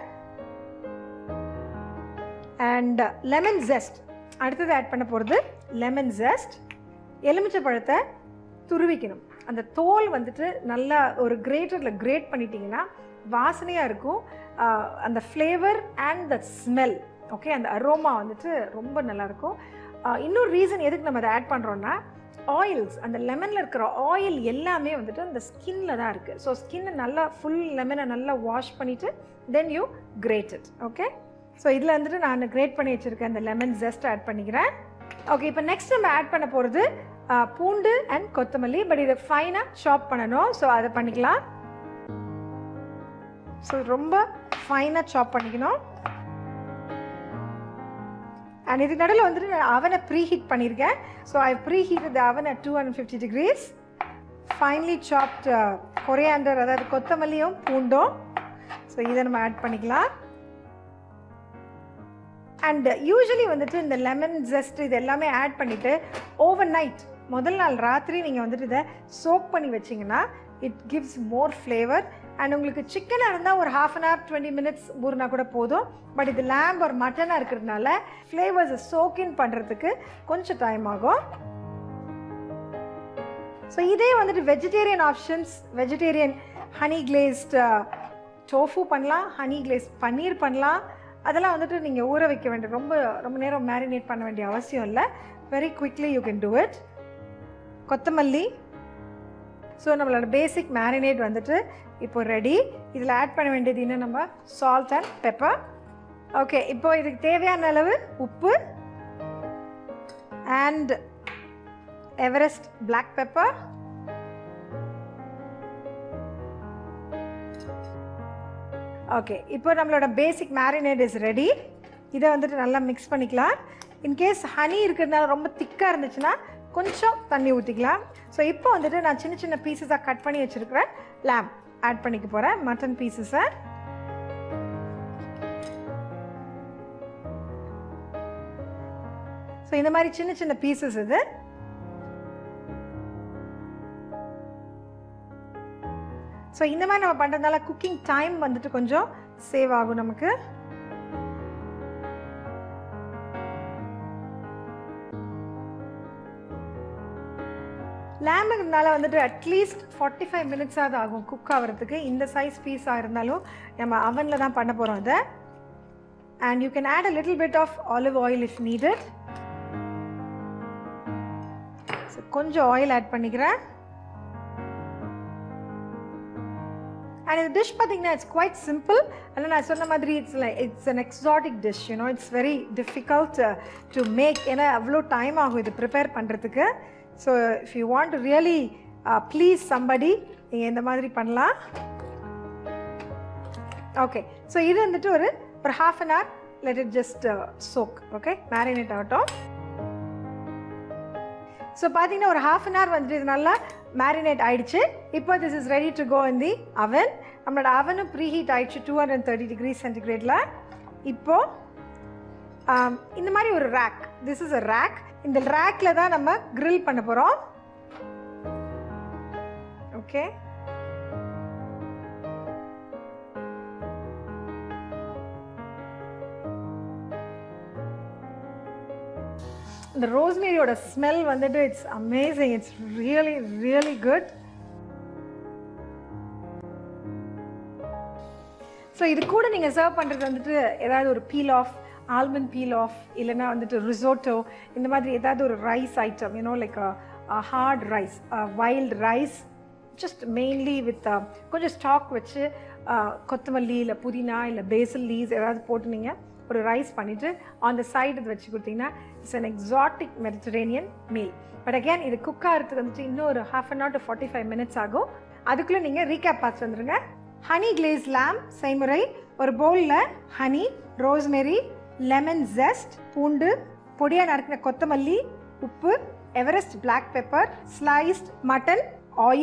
Speaker 2: அண்ட் லெமன் ஜெஸ்ட் அடுத்தது ஆட் பண்ண போகிறது லெமன் ஜெஸ்ட் எலுமிச்சை பழத்தை துருவிக்கணும் அந்த தோல் வந்துட்டு நல்லா ஒரு கிரேட்டரில் கிரேட் பண்ணிட்டீங்கன்னா வாசனையாக இருக்கும் ஆஹ் அந்த flavour and the smell okay அந்த அரோமா வந்துட்டு ரொம்ப நல்லாயிருக்கும் இன்னொரு ரீசன் எதுக்கு நம்ம அதை ஆட் பண்ணுறோன்னா ஆயில்ஸ் அந்த லெமனில் இருக்கிற ஆயில் எல்லாமே வந்துட்டு அந்த ஸ்கின்ல தான் இருக்குது ஸோ ஸ்கின்னை நல்லா ஃபுல் லெமனை நல்லா வாஷ் பண்ணிவிட்டு then you grate it okay so இதில் வந்துட்டு நான் கிரேட் பண்ணி வச்சுருக்கேன் அந்த லெமன் ஜஸ்ட் ஆட் பண்ணிக்கிறேன் ஓகே இப்போ நெக்ஸ்ட் நம்ம ஆட் பண்ண போகிறது பூண்டு அண்ட் கொத்தமல்லி பட் இதை ஃபைனாக சாப் பண்ணணும் ஸோ அதை பண்ணிக்கலாம் ஸோ ரொம்ப ஃபைனாக சாப் பண்ணிக்கணும் அண்ட் இதுக்கு நடுவில் வந்துட்டு நான் அவனை ப்ரீ ஹீட் பண்ணியிருக்கேன் so I preheat the oven at two hundred fifty degrees finely chopped coriander அதாவது கொத்தமல்லியும் பூண்டும் ஸோ இதை நம்ம ஆட் பண்ணிக்கலாம் அண்ட் யூஸ்வலி வந்துட்டு இந்த லெமன் ஜஸ்ட் இது எல்லாமே ஆட் பண்ணிவிட்டு ஓவர் நைட் முதல் நாள் ராத்திரி நீங்கள் வந்துட்டு இதை சோக் பண்ணி வச்சிங்கன்னா it gives more flavour and உங்களுக்கு சிக்கனாக இருந்தால் ஒரு half an hour twenty minutes ஊறினா கூட போதும் பட் இது லேம்ப் ஒரு மட்டனாக இருக்கிறதுனால ஃப்ளேவர்ஸை சோக்கின் பண்ணுறதுக்கு கொஞ்சம் டைம் ஆகும் ஸோ இதே வந்துட்டு vegetarian options vegetarian honey glazed tofu பண்ணலாம் ஹனி கிளேஸ் பன்னீர் பண்ணலாம் அதெல்லாம் வந்துட்டு நீங்கள் ஊற வைக்க வேண்டிய ரொம்ப ரொம்ப நேரம் மேரினேட் பண்ண வேண்டிய அவசியம் இல்லை very quickly you can do it கொத்தமல்லி ஸோ நம்மளோட பேசிக் மேரினேட் வந்துட்டு இப்போ ரெடி இதில் ஆட் பண்ண வேண்டியது இன்னும் நம்ம சால்ட் அண்ட் பெப்பர் ஓகே இப்போ இதுக்கு தேவையான அளவு உப்பு and Everest black pepper okay இப்போ நம்மளோட பேசிக் மேரினேட் இஸ் ரெடி இதை வந்துட்டு நல்லா மிக்ஸ் பண்ணிக்கலாம் இன்கேஸ் ஹனி இருக்கிறதுனால ரொம்ப திக்காக இருந்துச்சுன்னா கொஞ்சம் தண்ணி ஊற்றிக்கலாம் ஸோ இப்போ வந்துட்டு நான் சின்ன சின்ன பீசஸாக கட் பண்ணி வச்சுருக்கிறேன் லேம் ஆட் பண்ணிக்க போகிறேன் மட்டன் பீசஸை ஸோ இந்த மாதிரி சின்ன சின்ன பீசஸ் இது ஸோ இந்த மாதிரி நம்ம பண்ணுறதுனால குக்கிங் டைம் வந்துட்டு கொஞ்சம் சேவ் ஆகும் நமக்கு லேம்புனால வந்துட்டு அட்லீஸ்ட் ஃபார்ட்டி ஃபைவ் மினிட்ஸாவது ஆகும் குக் ஆகிறதுக்கு இந்த சைஸ் பீஸாக இருந்தாலும் நம்ம அவனில் தான் பண்ண போகிறோம் அதை and you can add a little bit of olive oil if needed கொஞ்சம் ஆயில் ஆட் பண்ணிக்கிறேன் அண்ட் இந்த டிஷ் பார்த்தீங்கன்னா இட்ஸ் குவைட் சிம்பிள் ஆனால் நான் சொன்ன மாதிரி it's like it's an exotic dish you know it's very difficult to make ஏன்னா அவ்வளோ டைம் ஆகும் இது ப்ரிப்பேர் பண்ணுறதுக்கு so if you want to really please somebody நீங்கள் இந்த மாதிரி பண்ணலாம் ஓகே ஸோ இது வந்துட்டு ஒரு ஒரு half an hour let it just soak okay marinade ஆகட்டும் ஸோ பார்த்தீங்கன்னா ஒரு ஹாஃப் அன் ஹவர் வந்துட்டு இது நல்லா மேரினேட் ஆயிடுச்சு இப்போ this is ready to go in the oven நம்மளோட அவனும் ப்ரீ ஹீட் ஆயிடுச்சு டூ ஹண்ட்ரட் தேர்ட்டி டிகிரி சென்டிகிரேடில் இப்போ ஆம், இந்த மாதிரி ஒரு rack this is a rack இந்த ரேக்ல தான் நம்ம grill பண்ண போகிறோம் ஓகே இந்த ரோஸ்மேரியோட ஸ்மெல் வந்துட்டு it's amazing it's really really good so இது கூட நீங்கள் சர்வ் பண்ணுறது வந்துட்டு ஏதாவது ஒரு pilaf almond pilaf இல்லைன்னா வந்துட்டு ரிசோட்டோ இந்த மாதிரி ஏதாவது ஒரு rice item you know like hard rice wild rice just mainly with கொஞ்சம் ஸ்டாக் வச்சு uh, கொத்தமல்லி இல்லை புதினா இல்லை பேசல் லீஸ் ஏதாவது போட்டு நீங்கள் ஒரு ரைஸ் பண்ணிவிட்டு ஆன் த சைடு இது வச்சு கொடுத்தீங்கன்னா it's an exotic Mediterranean meal but again இது குக் ஆகிறதுக்கு வந்துட்டு இன்னும் ஒரு half an hour to forty five minutes ஆகும் அதுக்குள்ளே நீங்கள் ரீகேப் பார்த்து வந்துருங்க ஹனி கிளேஸ் லேம் செய்முறை ஒரு பவுலில் ஹனி ரோஸ்மெரி லெமன் ஜெஸ்ட் பூண்டு பொடியாக நறுக்கின கொத்தமல்லி உப்பு Everest black pepper sliced mutton oil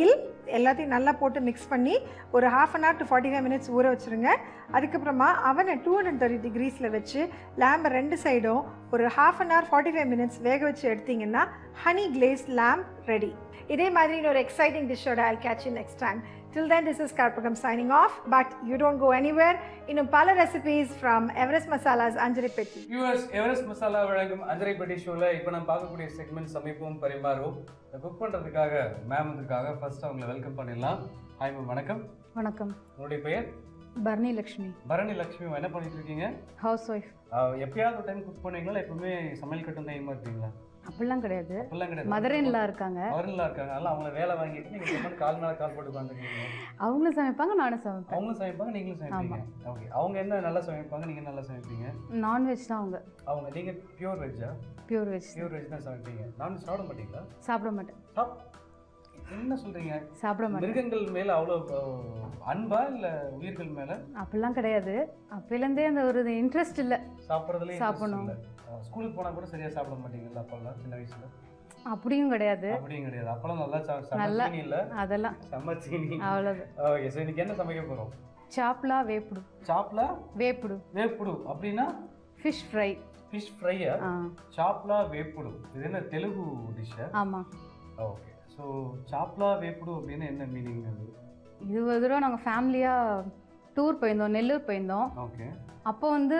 Speaker 2: எல்லாத்தையும் நல்லா போட்டு மிக்ஸ் பண்ணி ஒரு half an hour to forty five minutes ஊற வச்சுருங்க அதுக்கப்புறமா அவனை டூ ஹண்ட்ரட் தேர்ட்டி டிகிரீஸில் வச்சு லேம்பை ரெண்டு சைடும் ஒரு half an hour forty five minutes வேக வச்சு எடுத்தீங்கன்னா ஹனி கிளேஸ் லேம்ப் ரெடி இதே மாதிரி ஒரு எக்ஸைட்டிங் டிஷ்ஷோட I catch you next time Till then, this is Karpagam signing off. But you don't go anywhere. இன்னும் பல recipes from Everest Masala's Anjali Petti.
Speaker 3: US Everest masala வழங்கும் அஞ்சரை பெட்டி ஷோவில் இப்போ நம்ம பார்க்கக்கூடிய செக்மெண்ட் சமைப்போம் பரிமாறுவோம் குக் பண்ணுறதுக்காக மேம் வந்திருக்காங்க ஃபர்ஸ்ட் அவங்களை வெல்கம் பண்ணிடலாம் ஹாய் மேம் வணக்கம்
Speaker 5: வணக்கம்
Speaker 3: உங்களுடைய பெயர்
Speaker 5: பர்னி லக்ஷ்மி
Speaker 3: பரணி லக்ஷ்மி என்ன பண்ணிட்டு இருக்கீங்க
Speaker 5: ஹவுஸ் ஒய்ஃப்
Speaker 3: ஆஹ் எப்பயாவது ஒரு டைம் குக் பண்ணுவீங்களா எப்பவுமே சமையல் கட்டும் தைரியமா இருப்பீங்களா
Speaker 5: அப்படிலாம் கிடையாது
Speaker 3: அப்படிலாம் கிடையாது
Speaker 5: மதுரைன்ல இருக்காங்க
Speaker 3: அவரெல்லாம் இருக்காங்க அதெல்லாம் அவங்கள வேலை வாங்கிட்டு நீங்க சும்மா கால் மேல கால் போட்டு உட்காந்துருக்கீங்க
Speaker 5: அவங்களும் சமைப்பாங்க நானும் சமைப்பேன்
Speaker 3: அவங்களும் சமைப்பாங்க நீங்களும் சமைப்பீங்க ஓகே அவங்க என்ன நல்லா சமைப்பாங்க நீங்க நல்லா சமைப்பீங்க
Speaker 5: நான்வெஜ் தான் அவங்க
Speaker 3: அவங்க நீங்க பியூர் வெஜ்ஜா
Speaker 5: பியூர் வெஜ்
Speaker 3: பியூர் வெஜ் தான் சமைப்பீங்க நான் சாப்பிட மாட்டீங்களா
Speaker 5: சாப்பிட மாட்டேன்
Speaker 3: சாப் என்ன சொல்றீங்க
Speaker 5: சாப்பிட மாட்டேன்
Speaker 3: மிருகங்கள் மேல அவ்வளோ அஹ், அன்பா இல்ல உயிர்கள் மேல
Speaker 5: அப்படிலாம் கிடையாது அப்போலேருந்தே அந்த ஒரு இன்ட்ரெஸ்ட் இல்லை
Speaker 3: சாப்பிட்றதுல
Speaker 5: சாப்பிடணும்.
Speaker 3: ஸ்கூலுக்கு போனா கூட சரியா சாப்பிட மாட்டீங்களா அப்பெல்லாம் சின்ன வயசுல
Speaker 5: அப்படியும் கிடையாது
Speaker 3: அப்படியும் கிடையாது அப்பெல்லாம் நல்லா சா-
Speaker 5: நல்லா.
Speaker 3: சமைச்சீனி இல்ல
Speaker 5: அதெல்லாம்
Speaker 3: சமைச்சீனி
Speaker 5: அவ்வளவு
Speaker 3: ஓகே ஸோ இன்னைக்கு என்ன சமைக்க போறோம்
Speaker 5: சாப்லா வேப்புடு
Speaker 3: சாப்ல
Speaker 5: வேப்புடு
Speaker 3: வேப்புடு அப்படின்னா
Speaker 5: ஃபிஷ் ஃப்ரை
Speaker 3: ஃபிஷ் ஃப்ரையா
Speaker 5: ஆ
Speaker 3: சாப்லா வேப்புடு இது என்ன தெலுங்கு டிஷ்ஷா
Speaker 5: ஆமாம்
Speaker 3: ஓகே ஸோ சாப்லா வேப்புடு அப்படின்னு என்ன மீனிங் அது
Speaker 5: இது ஒரு தடவை நாங்கள் ஃபேமிலியாக டூர் போயிருந்தோம் நெல்லூர் போயிருந்தோம்
Speaker 3: ஓகே
Speaker 5: அப்போ வந்து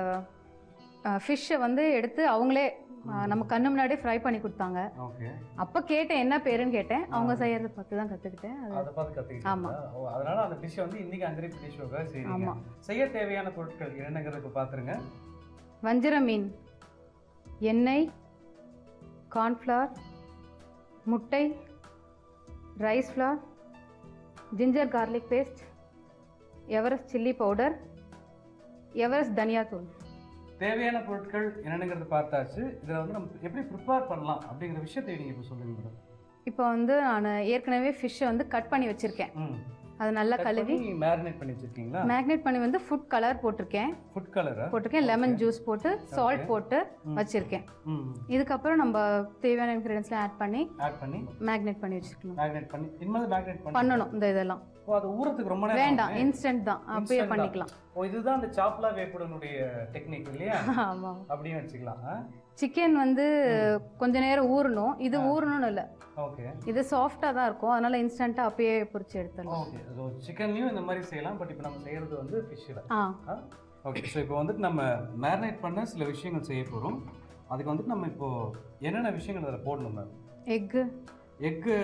Speaker 5: ஃபிஷ்ஷை வந்து எடுத்து அவங்களே அஹ், நம்ம கண்ணு முன்னாடியே ஃப்ரை பண்ணி கொடுத்தாங்க
Speaker 3: ஓகே
Speaker 5: அப்போ கேட்டேன் என்ன பேருன்னு கேட்டேன் அவங்க செய்யறத பார்த்து தான் கற்றுக்கிட்டேன் அது
Speaker 3: அதை பார்த்து கற்றுக்கிட்டீங்களா ஓ அதனால அந்த டிஷ் வந்து இன்னைக்கு அஞ்சரை டிஷ்ஷோக்காக செய்றீங்க
Speaker 5: ஆமா.
Speaker 3: செய்ய தேவையான பொருட்கள் என்னங்கிறது இப்போ பார்த்துருங்க
Speaker 5: வஞ்சிர மீன் எண்ணெய் கார்ன்ஃப்ளவர் முட்டை rice flour ginger garlic paste Everest chilli powder Everest தனியாத்தூள்
Speaker 3: தேவையான பொருட்கள் என்னென்னங்கிறது பார்த்தாச்சு இதில் வந்து நம்ம எப்படி ப்ரிப்பேர் பண்ணலாம் அப்படிங்கிற விஷயத்தை நீங்கள் இப்போ சொல்லுங்க மேடம்
Speaker 5: இப்போ வந்து நான் ஏற்கனவே ஃபிஷ்ஷை வந்து கட் பண்ணி வச்சுருக்கேன்
Speaker 3: ம்
Speaker 5: அதை நல்லா கழுவி
Speaker 3: மேரினேட் பண்ணி வச்சிருக்கீங்களா
Speaker 5: மேக்னேட் பண்ணி வந்து ஃபுட் கலர் போட்டிருக்கேன்
Speaker 3: ஃபுட் கலரா
Speaker 5: போட்டிருக்கேன் லெமன் ஜூஸ் போட்டு சால்ட் போட்டு
Speaker 3: ம்.
Speaker 5: வச்சுருக்கேன்
Speaker 3: ம்
Speaker 5: இதுக்கப்புறம் நம்ம தேவையான இன்க்ரீடியன்ஸ்லாம் ஆட் பண்ணி
Speaker 3: ஆட் பண்ணி
Speaker 5: மேக்னேட் பண்ணி வச்சுக்கணும்
Speaker 3: மேக்னேட் பண்ணி இனிமேல் மேக்னேட் பண்ணி
Speaker 5: பண்ணணும் இந்த இதெல்லாம்
Speaker 3: ஓ அது ஊறத்துக்கு ரொம்ப நேரம்
Speaker 5: வேண்டாம்
Speaker 3: ஆகுமே.
Speaker 5: இன்ஸ்டன்ட் தான் அப்பயே
Speaker 3: Instant தான்.
Speaker 5: பண்ணிக்கலாம்
Speaker 3: ஓ இதுதான் அந்த சாப்லா வேப்புடனுடைய டெக்னிக் இல்லையா
Speaker 5: ஆமாம்
Speaker 3: அப்படியும் வச்சுக்கலாம்
Speaker 5: சிக்கன் வந்து கொஞ்ச நேரம் ஊறணும் இது ஊறணும்னு இல்லை
Speaker 3: ஓகே
Speaker 5: இது சாஃப்டாக தான் இருக்கும் அதனால இன்ஸ்டண்ட்டாக அப்பயே பொரிச்சு எடுத்துடலாம்
Speaker 3: ஓகே ஸோ சிக்கன்லையும் இந்த மாதிரி செய்யலாம் பட் இப்போ நம்ம செய்கிறது வந்து ஃபிஷ்ஷில்
Speaker 5: ஆ
Speaker 3: ஓகே ஸோ இப்போ வந்துட்டு நம்ம மேரினேட் பண்ண சில விஷயங்கள் செய்ய போகிறோம் அதுக்கு வந்துட்டு நம்ம இப்போ என்னென்ன விஷயங்கள் அதில் போடணும் மேம்
Speaker 5: எக்கு
Speaker 3: எக்கு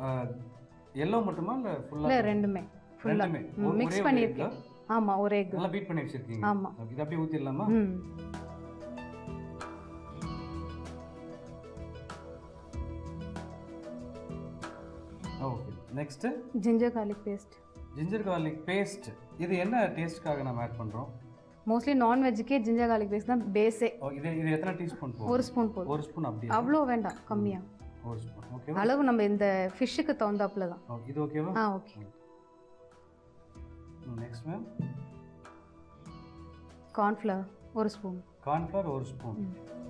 Speaker 3: எல்லோ மட்டுமா இல்லை
Speaker 5: இல்லை
Speaker 3: ஃபுல்லாக
Speaker 5: ரெண்டுமே ஃபுல்லாக
Speaker 3: ரெண்டுமே ஒரு- ஒரே
Speaker 5: மிக்ஸ்
Speaker 3: ஒரு
Speaker 5: பண்ணியிருக்கேன் ஆமாம் ஒரு எக்
Speaker 3: நல்லா பீட் பண்ணி வச்சிருக்கீங்க
Speaker 5: ஆமா.
Speaker 3: Okay, இது அப்படியே ஊற்றிடலாமா
Speaker 5: ம்
Speaker 3: okay next
Speaker 5: ginger garlic paste
Speaker 3: ginger garlic paste இது என்ன டேஸ்ட்டுக்காக நம்ம ஆட் பண்ணுறோம்
Speaker 5: மோஸ்ட்லி நான்வெஜ்ஜுக்கே ஜிஞ்சர் garlic பேஸ்ட் தான் பேஸே
Speaker 3: ஓ இது இது எத்தனை டீஸ்பூன் போகும்
Speaker 5: ஒரு ஸ்பூன் போதும்
Speaker 3: ஒரு ஸ்பூன் அப்படியே
Speaker 5: அவ்வளோ வேண்டாம் கம்மியாக
Speaker 3: ஒரு ஸ்பூன் ஓகே
Speaker 5: அளவு நம்ம இந்த ஃபிஷ்ஷுக்கு தகுந்தாப்புல தான்
Speaker 3: இது ஓகேவா
Speaker 5: ஆ ஓகே
Speaker 3: நெக்ஸ்ட் மேம்
Speaker 5: கார்ன்ஃப்ளவர் ஒரு ஸ்பூன்
Speaker 3: கார்ன்ஃப்ளவர் ஒரு ஸ்பூன்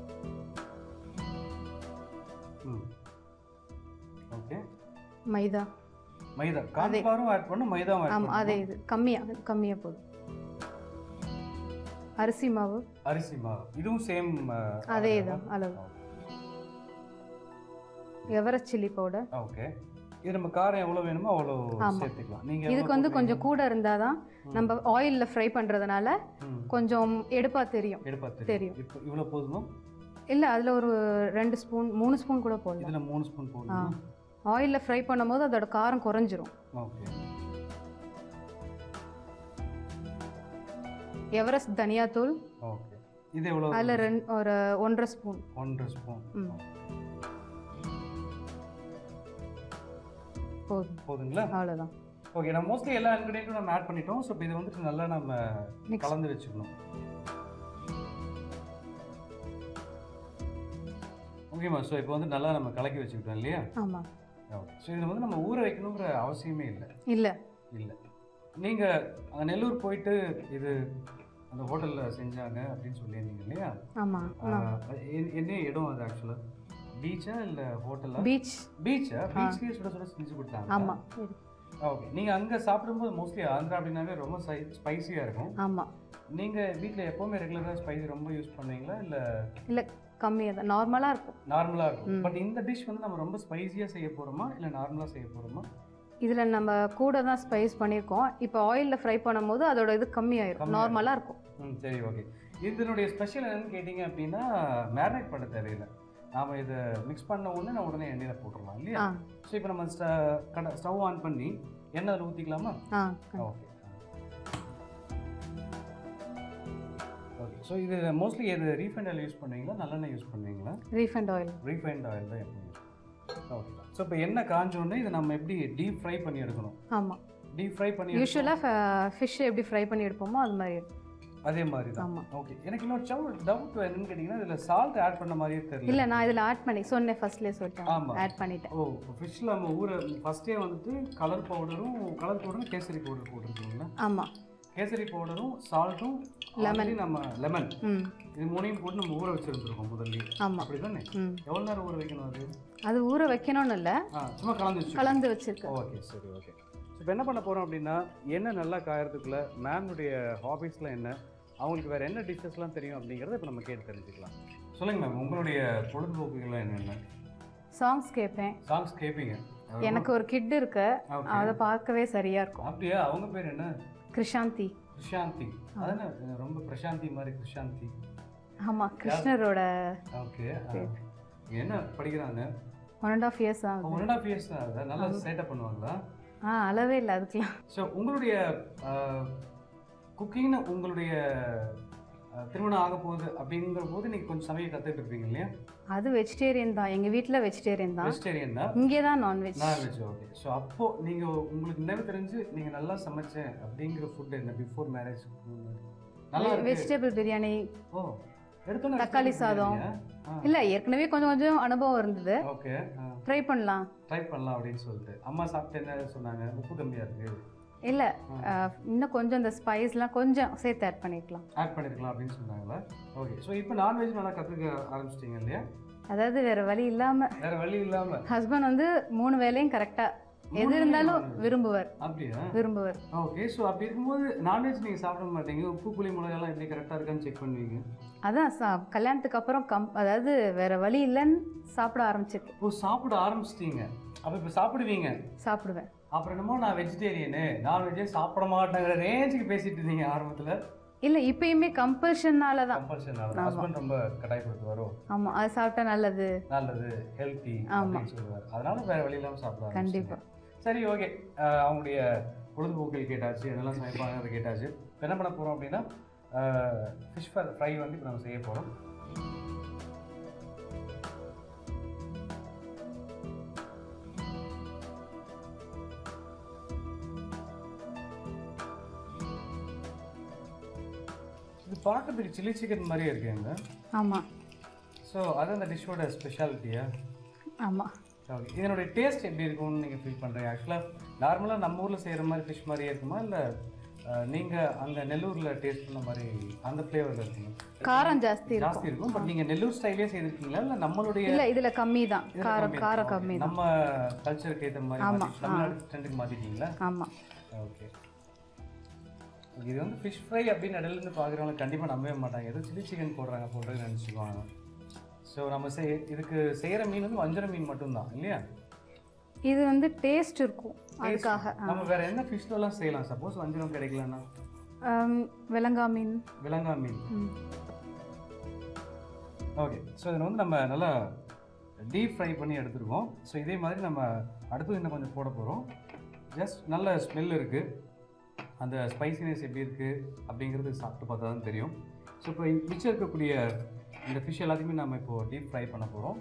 Speaker 3: ம் ஓகே
Speaker 5: மைதா
Speaker 3: மைதா கார்ன்ஃப்ளவரும் ஆட் பண்ணு மைதாவும் ஆட்
Speaker 5: ஆமாம்
Speaker 3: பண்ணு
Speaker 5: அதே இது கம்மியாக கம்மியாக போதும் அரிசி மாவு
Speaker 3: அரிசி மாவு இதுவும் சேம்
Speaker 5: அதே தான் அளவு எவரெஸ்ட் சில்லி பவுடர்
Speaker 3: ஓகே இது நம்ம காரம் எவ்வளோ வேணுமோ அவ்வளோ
Speaker 5: ஆமா.
Speaker 3: சேர்த்துக்கலாம் நீங்க
Speaker 5: இதுக்கு
Speaker 3: எவ்வளவு
Speaker 5: வந்து கொஞ்சம்
Speaker 3: போடுறீங்க?
Speaker 5: கூட இருந்தால் தான் நம்ம ஆயிலில் ஃப்ரை பண்ணுறதுனால
Speaker 3: ம்.
Speaker 5: கொஞ்சம் எடுப்பா தெரியும்
Speaker 3: எடுப்பா
Speaker 5: தெரியும்.
Speaker 3: தெரியும் இப்போ இவ்வளோ போதுமா
Speaker 5: இல்லை அதில் ஒரு ரெண்டு ஸ்பூன் மூணு ஸ்பூன் கூட போடலாம்
Speaker 3: இதுல மூணு ஸ்பூன்
Speaker 5: ஆ
Speaker 3: போடணும்
Speaker 5: ஆயிலில் ஃப்ரை பண்ணும்போது அதோட காரம் குறைஞ்சிரும்
Speaker 3: ஓகே
Speaker 5: எவரெஸ்ட் தனியாத்தூள்
Speaker 3: ஓகே இது எவ்வளோ
Speaker 5: அதில் ரெண்டு ஒரு ஒன்றரை ஸ்பூன்
Speaker 3: ஒன்றரை ஸ்பூன்
Speaker 5: ம். போதும்
Speaker 3: போதுங்களா
Speaker 5: அவ்வளோதான்
Speaker 3: ஓகே நம்ம மோஸ்ட்லி எல்லா இன்க்ரீடியண்ட்டும் நம்ம ஆட் பண்ணிட்டோம் ஸோ இப்போ இதை வந்துட்டு நல்லா நம்ம
Speaker 5: Mix.
Speaker 3: கலந்து வச்சுக்கணும் ஓகேம்மா ஸோ இப்போ வந்து நல்லா நம்ம கலக்கி வச்சுக்கிட்டோம் இல்லையா
Speaker 5: ஆமாம்
Speaker 3: ஓகே ஸோ இதில் வந்து நம்ம ஊற வைக்கணுங்கிற அவசியமே இல்லை
Speaker 5: இல்லை
Speaker 3: இல்லை நீங்கள் அங்கே நெல்லூர் போயிட்டு இது அந்த ஹோட்டலில் செஞ்சாங்க அப்படின்னு சொல்லியிருந்தீங்க இல்லையா
Speaker 5: ஆமாம்
Speaker 3: ஆஹ், எ- என்ன இடம் அது ஆக்சுவலாக பீச்சா இல்ல ஹோட்டலா
Speaker 5: பீச்
Speaker 3: பீச்சா பீச்லயே சுட சுட செஞ்சு கொடுத்தாங்க
Speaker 5: ஆமாம்
Speaker 3: ஓகே நீங்க அங்க சாப்பிடும்போது மோஸ்ட்லி ஆந்திரா அப்படின்னாவே ரொம்ப ஸ்பைசியா இருக்கும்
Speaker 5: ஆமாம்
Speaker 3: நீங்க வீட்ல எப்பவுமே ரெகுலரா ஸ்பைசி ரொம்ப யூஸ் பண்ணுவீங்களா இல்ல
Speaker 5: இல்லை கம்மியாக தான் நார்மலாக இருக்கும்
Speaker 3: நார்மலா இருக்கும்
Speaker 5: ம்.
Speaker 3: பட் இந்த டிஷ் வந்து நம்ம ரொம்ப ஸ்பைசியா செய்ய போறோமா இல்ல நார்மலா செய்ய போறோமா
Speaker 5: இதில் நம்ம கூட தான் ஸ்பைஸ் பண்ணியிருக்கோம் இப்போ ஆயிலில் ஃப்ரை பண்ணும்போது அதோட இது கம்மியாயிரும்
Speaker 3: கம்மியாயிரும்.
Speaker 5: நார்மலாக இருக்கும்
Speaker 3: ம் சரி ஓகே இதனுடைய ஸ்பெஷல் என்னன்னு கேட்டிங்க அப்படின்னா மேரினேட் பண்ண தேவையில்லை நாம இதை மிக்ஸ் பண்ண உடனே நான் உடனே எண்ணெயில் போட்டுடலாம் இல்லையா
Speaker 5: ஆ
Speaker 3: ஸோ இப்போ நம்ம கடை ஸ்டவ் ஆன் பண்ணி எண்ணெய் அதில் ஊற்றிக்கலாமா
Speaker 5: ஆ
Speaker 3: ஓகே ஓகே ஸோ இது மோஸ்ட்லி எது ரீஃபைண்ட் ஆயில் யூஸ் பண்ணுவீங்களா நல்லெண்ணெய் யூஸ் பண்ணுவீங்களா
Speaker 5: ரீஃபண்ட் ஆயில்
Speaker 3: ரீஃபைண்ட் ஆயில் தான் எப்பவும் யூஸ் ஓகே ஸோ இப்போ எண்ணெய் காஞ்ச உடனே இதை நம்ம எப்படி டீப் ஃப்ரை பண்ணி எடுக்கணும்
Speaker 5: ஆமாம்
Speaker 3: டீப் ஃப்ரை பண்ணி
Speaker 5: யூஸ்வலாக ஃபிஷ் எப்படி ஃப்ரை பண்ணி எடுப்போமோ அது மாதிரி இருக்கும்
Speaker 3: அதே மாதிரி தான்
Speaker 5: ஆமாம்
Speaker 3: ஓகே எனக்கு இன்னொரு டவுட் டவுட் என்னன்னு கேட்டிங்கன்னா இதில் சால்ட் ஆட் பண்ண மாதிரியே தெரியல
Speaker 5: இல்லை நான் இதில் ஆட் பண்ணி சொன்னேன் ஃபர்ஸ்ட்லேயே சொல்லிட்டேன்
Speaker 3: ஆமா.
Speaker 5: ஆட் பண்ணிட்டேன்
Speaker 3: ஓ ஃபிஷ்ஷில் நம்ம ஊற ஃபஸ்ட்டே வந்துட்டு கலர் பவுடரும் கலர் பவுடரும் கேசரி பவுடர் போட்டிருக்கீங்களா
Speaker 5: ஆமாம்
Speaker 3: கேசரி பவுடரும் சால்ட்டும்
Speaker 5: Lemon.
Speaker 3: நம்ம லெமன்
Speaker 5: ம்
Speaker 3: இது மூணையும் போட்டு நம்ம ஊற வச்சிருந்துருக்கோம் முதல்லயே
Speaker 5: ஆமாம்
Speaker 3: அப்படி தானே
Speaker 5: ம்
Speaker 3: எவ்வளோ நேரம் ஊற வைக்கணும் அது
Speaker 5: அது ஊற வைக்கணும்னு இல்லை
Speaker 3: ஆ சும்மா கலந்து வச்சு
Speaker 5: கலந்து வச்சிருக்கேன்
Speaker 3: ஓகே சரி ஓகே இப்போ என்ன பண்ண போகிறோம் அப்படின்னா எண்ணெய் நல்லா காயறதுக்குள்ள மேம்னுடைய ஹாபீஸ்லாம் என்ன அவங்களுக்கு வேறு என்ன டிஷ்ஷஸ்லாம் தெரியும் அப்படிங்கிறத இப்போ நம்ம கேட்டு தெரிஞ்சுக்கலாம் சொல்லுங்கள் மேம் உங்களுடைய பொழுதுபோக்குகள்லாம் என்னென்ன
Speaker 5: சாங்ஸ் கேட்பேன்
Speaker 3: சாங்ஸ் கேட்பீங்க
Speaker 5: எனக்கு ஒரு கிட் இருக்கு
Speaker 3: Okay.
Speaker 5: அதை பார்க்கவே சரியா இருக்கும்
Speaker 3: அப்படியா அவங்க பேர் என்ன
Speaker 5: கிருஷாந்தி
Speaker 3: கிருஷாந்தி அதானே ரொம்ப பிரசாந்தி மாதிரி கிருஷாந்தி
Speaker 5: ஆமா கிருஷ்ணரோட
Speaker 3: ஓகே என்ன படிக்கிறாங்க
Speaker 5: ஒன் அண்ட் ஆஃப் இயர்ஸ் ஆகுது
Speaker 3: ஒன் அண்ட் ஆஃப் இயர்ஸ் தான் ஆகுதா? நல்லா சேட்டப் பண்ணுவாங்களா
Speaker 5: ஆ அளவே இல்லை அதுக்கெல்லாம்
Speaker 3: ஸோ உங்களுடைய குக்கிங்னு உங்களுடைய அஹ், திருமணம் ஆக போகுது அப்படிங்கிற போது நீங்கள் கொஞ்சம் சமையல் கற்றுட்டு இருப்பீங்க இல்லையா
Speaker 5: அது வெஜிடேரியன் தான் எங்க வீட்டில் வெஜிடேரியன் தான்
Speaker 3: வெஜிடேரியன் தான்
Speaker 5: இங்கே தான் நான்வெஜ்
Speaker 3: நான்வெஜ் ஓகே ஸோ அப்போ நீங்கள் உங்களுக்கு நினைவு தெரிஞ்சு நீங்கள் நல்லா சமைச்சேன் அப்படிங்கிற ஃபுட் என்ன பிஃபோர் மேரேஜ் நல்லா இருக்கு
Speaker 5: வெஜிடபிள் பிரியாணி
Speaker 3: ஓ எடுத்தோன்னே
Speaker 5: தக்காளி சாதம். இல்லை ஏற்கனவே கொஞ்சம் கொஞ்சம் அனுபவம் இருந்தது
Speaker 3: ஓகே
Speaker 5: ட்ரை பண்ணலாம்
Speaker 3: ட்ரை பண்ணலாம் அப்படின்னு சொல்லிட்டு அம்மா சாப்பிட்டு என்ன சொன்னாங்க உப்பு கம்மியாக இருக்கு
Speaker 5: இல்லை இன்னும் கொஞ்சம் இந்த ஸ்பைஸ்லாம் கொஞ்சம் சேர்த்து ஆட் பண்ணிக்கலாம்
Speaker 3: ஆட் பண்ணிருக்கலாம் அப்படின்னு சொன்னாங்களா ஓகே ஸோ இப்போ நான்வெஜ் நல்லா கற்றுக்க ஆரம்பிச்சிட்டிங்க இல்லையா
Speaker 5: அதாவது வேற வழி இல்லாம
Speaker 3: வேற வழி இல்லாம
Speaker 5: ஹஸ்பண்ட் வந்து மூணு வேலையும் கரெக்டா எது இருந்தாலும் விரும்புவார்
Speaker 3: அப்படியா
Speaker 5: விரும்புவார்
Speaker 3: ஓகே ஸோ அப்படி இருக்கும்போது நான்வெஜ் நீங்கள் சாப்பிட மாட்டீங்க உப்பு புளி மிளகாலாம் எப்படி கரெக்டாக இருக்கான்னு செக் பண்ணுவீங்க
Speaker 5: அதான் சா- கல்யாணத்துக்கு அப்புறம் கம் அதாவது வேற வழி இல்லைன்னு சாப்பிட ஆரம்பிச்சிருக்கேன்
Speaker 3: ஓ சாப்பிட ஆரம்பிச்சிட்டீங்க அப்போ இப்போ சாப்பிடுவீங்க
Speaker 5: சாப்பிடுவேன்
Speaker 3: அப்புறம் என்னமோ நான் வெஜிடேரியனு நான்வெஜ்ஜே சாப்பிட மாட்டேங்கிற ரேஞ்சுக்கு பேசிட்டு இருந்தீங்க ஆரம்பத்தில்
Speaker 5: இல்லை இப்பயுமே கம்பல்ஷன்னால தான்
Speaker 3: கம்பல்ஷன்
Speaker 5: ஆமா.
Speaker 3: ஹஸ்பண்ட் ரொம்ப கட்டாயப்படுத்துவாரோ
Speaker 5: ஆமாம் அது சாப்பிட்டா நல்லது
Speaker 3: நல்லது ஹெல்த்தி
Speaker 5: ஆமா.
Speaker 3: அப்படின்னு சொல்லுவார் அதனால வேற வழி இல்லாமல் சாப்பிட
Speaker 5: கண்டிப்பா.
Speaker 3: ஆரம்பிச்சிட்டீங்க. சரி ஓகே அவங்களுடைய பொழுதுபோக்குகள் கேட்டாச்சு என்னெல்லாம் சமைப்பாங்க அதை கேட்டாச்சு இப்ப என்ன பண்ண போகிறோம் அப்படின்னா ஃபிஷ் ஃப்ரை வந்து இப்போ நம்ம செய்ய போகிறோம் இது பார்க்கறதுக்கு சில்லி சிக்கன் மாதிரியே இருக்குங்க
Speaker 5: ஆமாம்
Speaker 3: ஸோ அது அந்த டிஷ்ஷோட ஸ்பெஷாலிட்டியா
Speaker 5: ஆமாம்
Speaker 3: ஓகே இதனுடைய டேஸ்ட் எப்படி இருக்கும்னு நீங்கள் ஃபீல் பண்ணுறீங்க ஆக்சுவலாக நார்மலாக நம்ம ஊரில் செய்கிற மாதிரி ஃபிஷ் மாதிரியே இருக்குமா இல்லை நீங்கள் அங்கே நெல்லூரில் டேஸ்ட் பண்ண மாதிரி அந்த ஃப்ளேவரில் இருக்குமா
Speaker 5: காரம் ஜாஸ்தி இருக்கும்
Speaker 3: ஜாஸ்தி இருக்கும் பட் நீங்கள் நெல்லூர் ஸ்டைலே செய்திருக்கீங்களா இல்லை நம்மளுடைய
Speaker 5: இல்லை இதில் கம்மி தான்
Speaker 3: இதுல
Speaker 5: காரம்
Speaker 3: கம்மி
Speaker 5: காரம்
Speaker 3: இருக்கா?
Speaker 5: கம்மி
Speaker 3: Okay.
Speaker 5: தான்
Speaker 3: நம்ம கல்ச்சருக்கு ஏற்ற மாதிரி
Speaker 5: ஆமா,
Speaker 3: மாத்தி- தமிழ்நாடு ஸ்டாண்டுக்கு மாற்றிட்டீங்களா
Speaker 5: ஆமாம்
Speaker 3: ஓகே இது வந்து ஃபிஷ் ஃப்ரை அப்படின்னு இடையிலேருந்து பார்க்குறவங்க கண்டிப்பாக நம்பவே மாட்டாங்க ஏதோ சில்லி சிக்கன் போடுறாங்க போடுறது நினச்சிக்குவாங்க ஸோ நம்ம செய் இதுக்கு செய்கிற மீன் வந்து வஞ்சர மீன் மட்டும்தான் இல்லையா
Speaker 5: இது வந்து டேஸ்ட் இருக்கும் அதுக்காக ஆ.
Speaker 3: நம்ம வேற என்ன ஃபிஷ்லலாம் செய்யலாம் சப்போஸ் வஞ்சரம் கிடைக்கலன்னா
Speaker 5: ஆம், விலங்கா மீன்
Speaker 3: விலங்கா மீன்
Speaker 5: ம்.
Speaker 3: ஓகே ஸோ இதில் வந்து நம்ம நல்லா டீப் ஃப்ரை பண்ணி எடுத்துருக்கோம் ஸோ இதே மாதிரி நம்ம அடுத்து இன்னும் கொஞ்சம் போட போகிறோம் ஜஸ்ட் நல்ல ஸ்மெல் இருக்குது அந்த ஸ்பைசினஸ் எப்படி இருக்குது அப்படிங்கிறது சாப்பிட்டு பார்த்தா தான் தெரியும் ஸோ இப்போ மிச்சம் இருக்கக்கூடிய இந்த ஃபிஷ் எல்லாத்தையுமே நம்ம இப்போ டீப் ஃப்ரை பண்ண போகிறோம்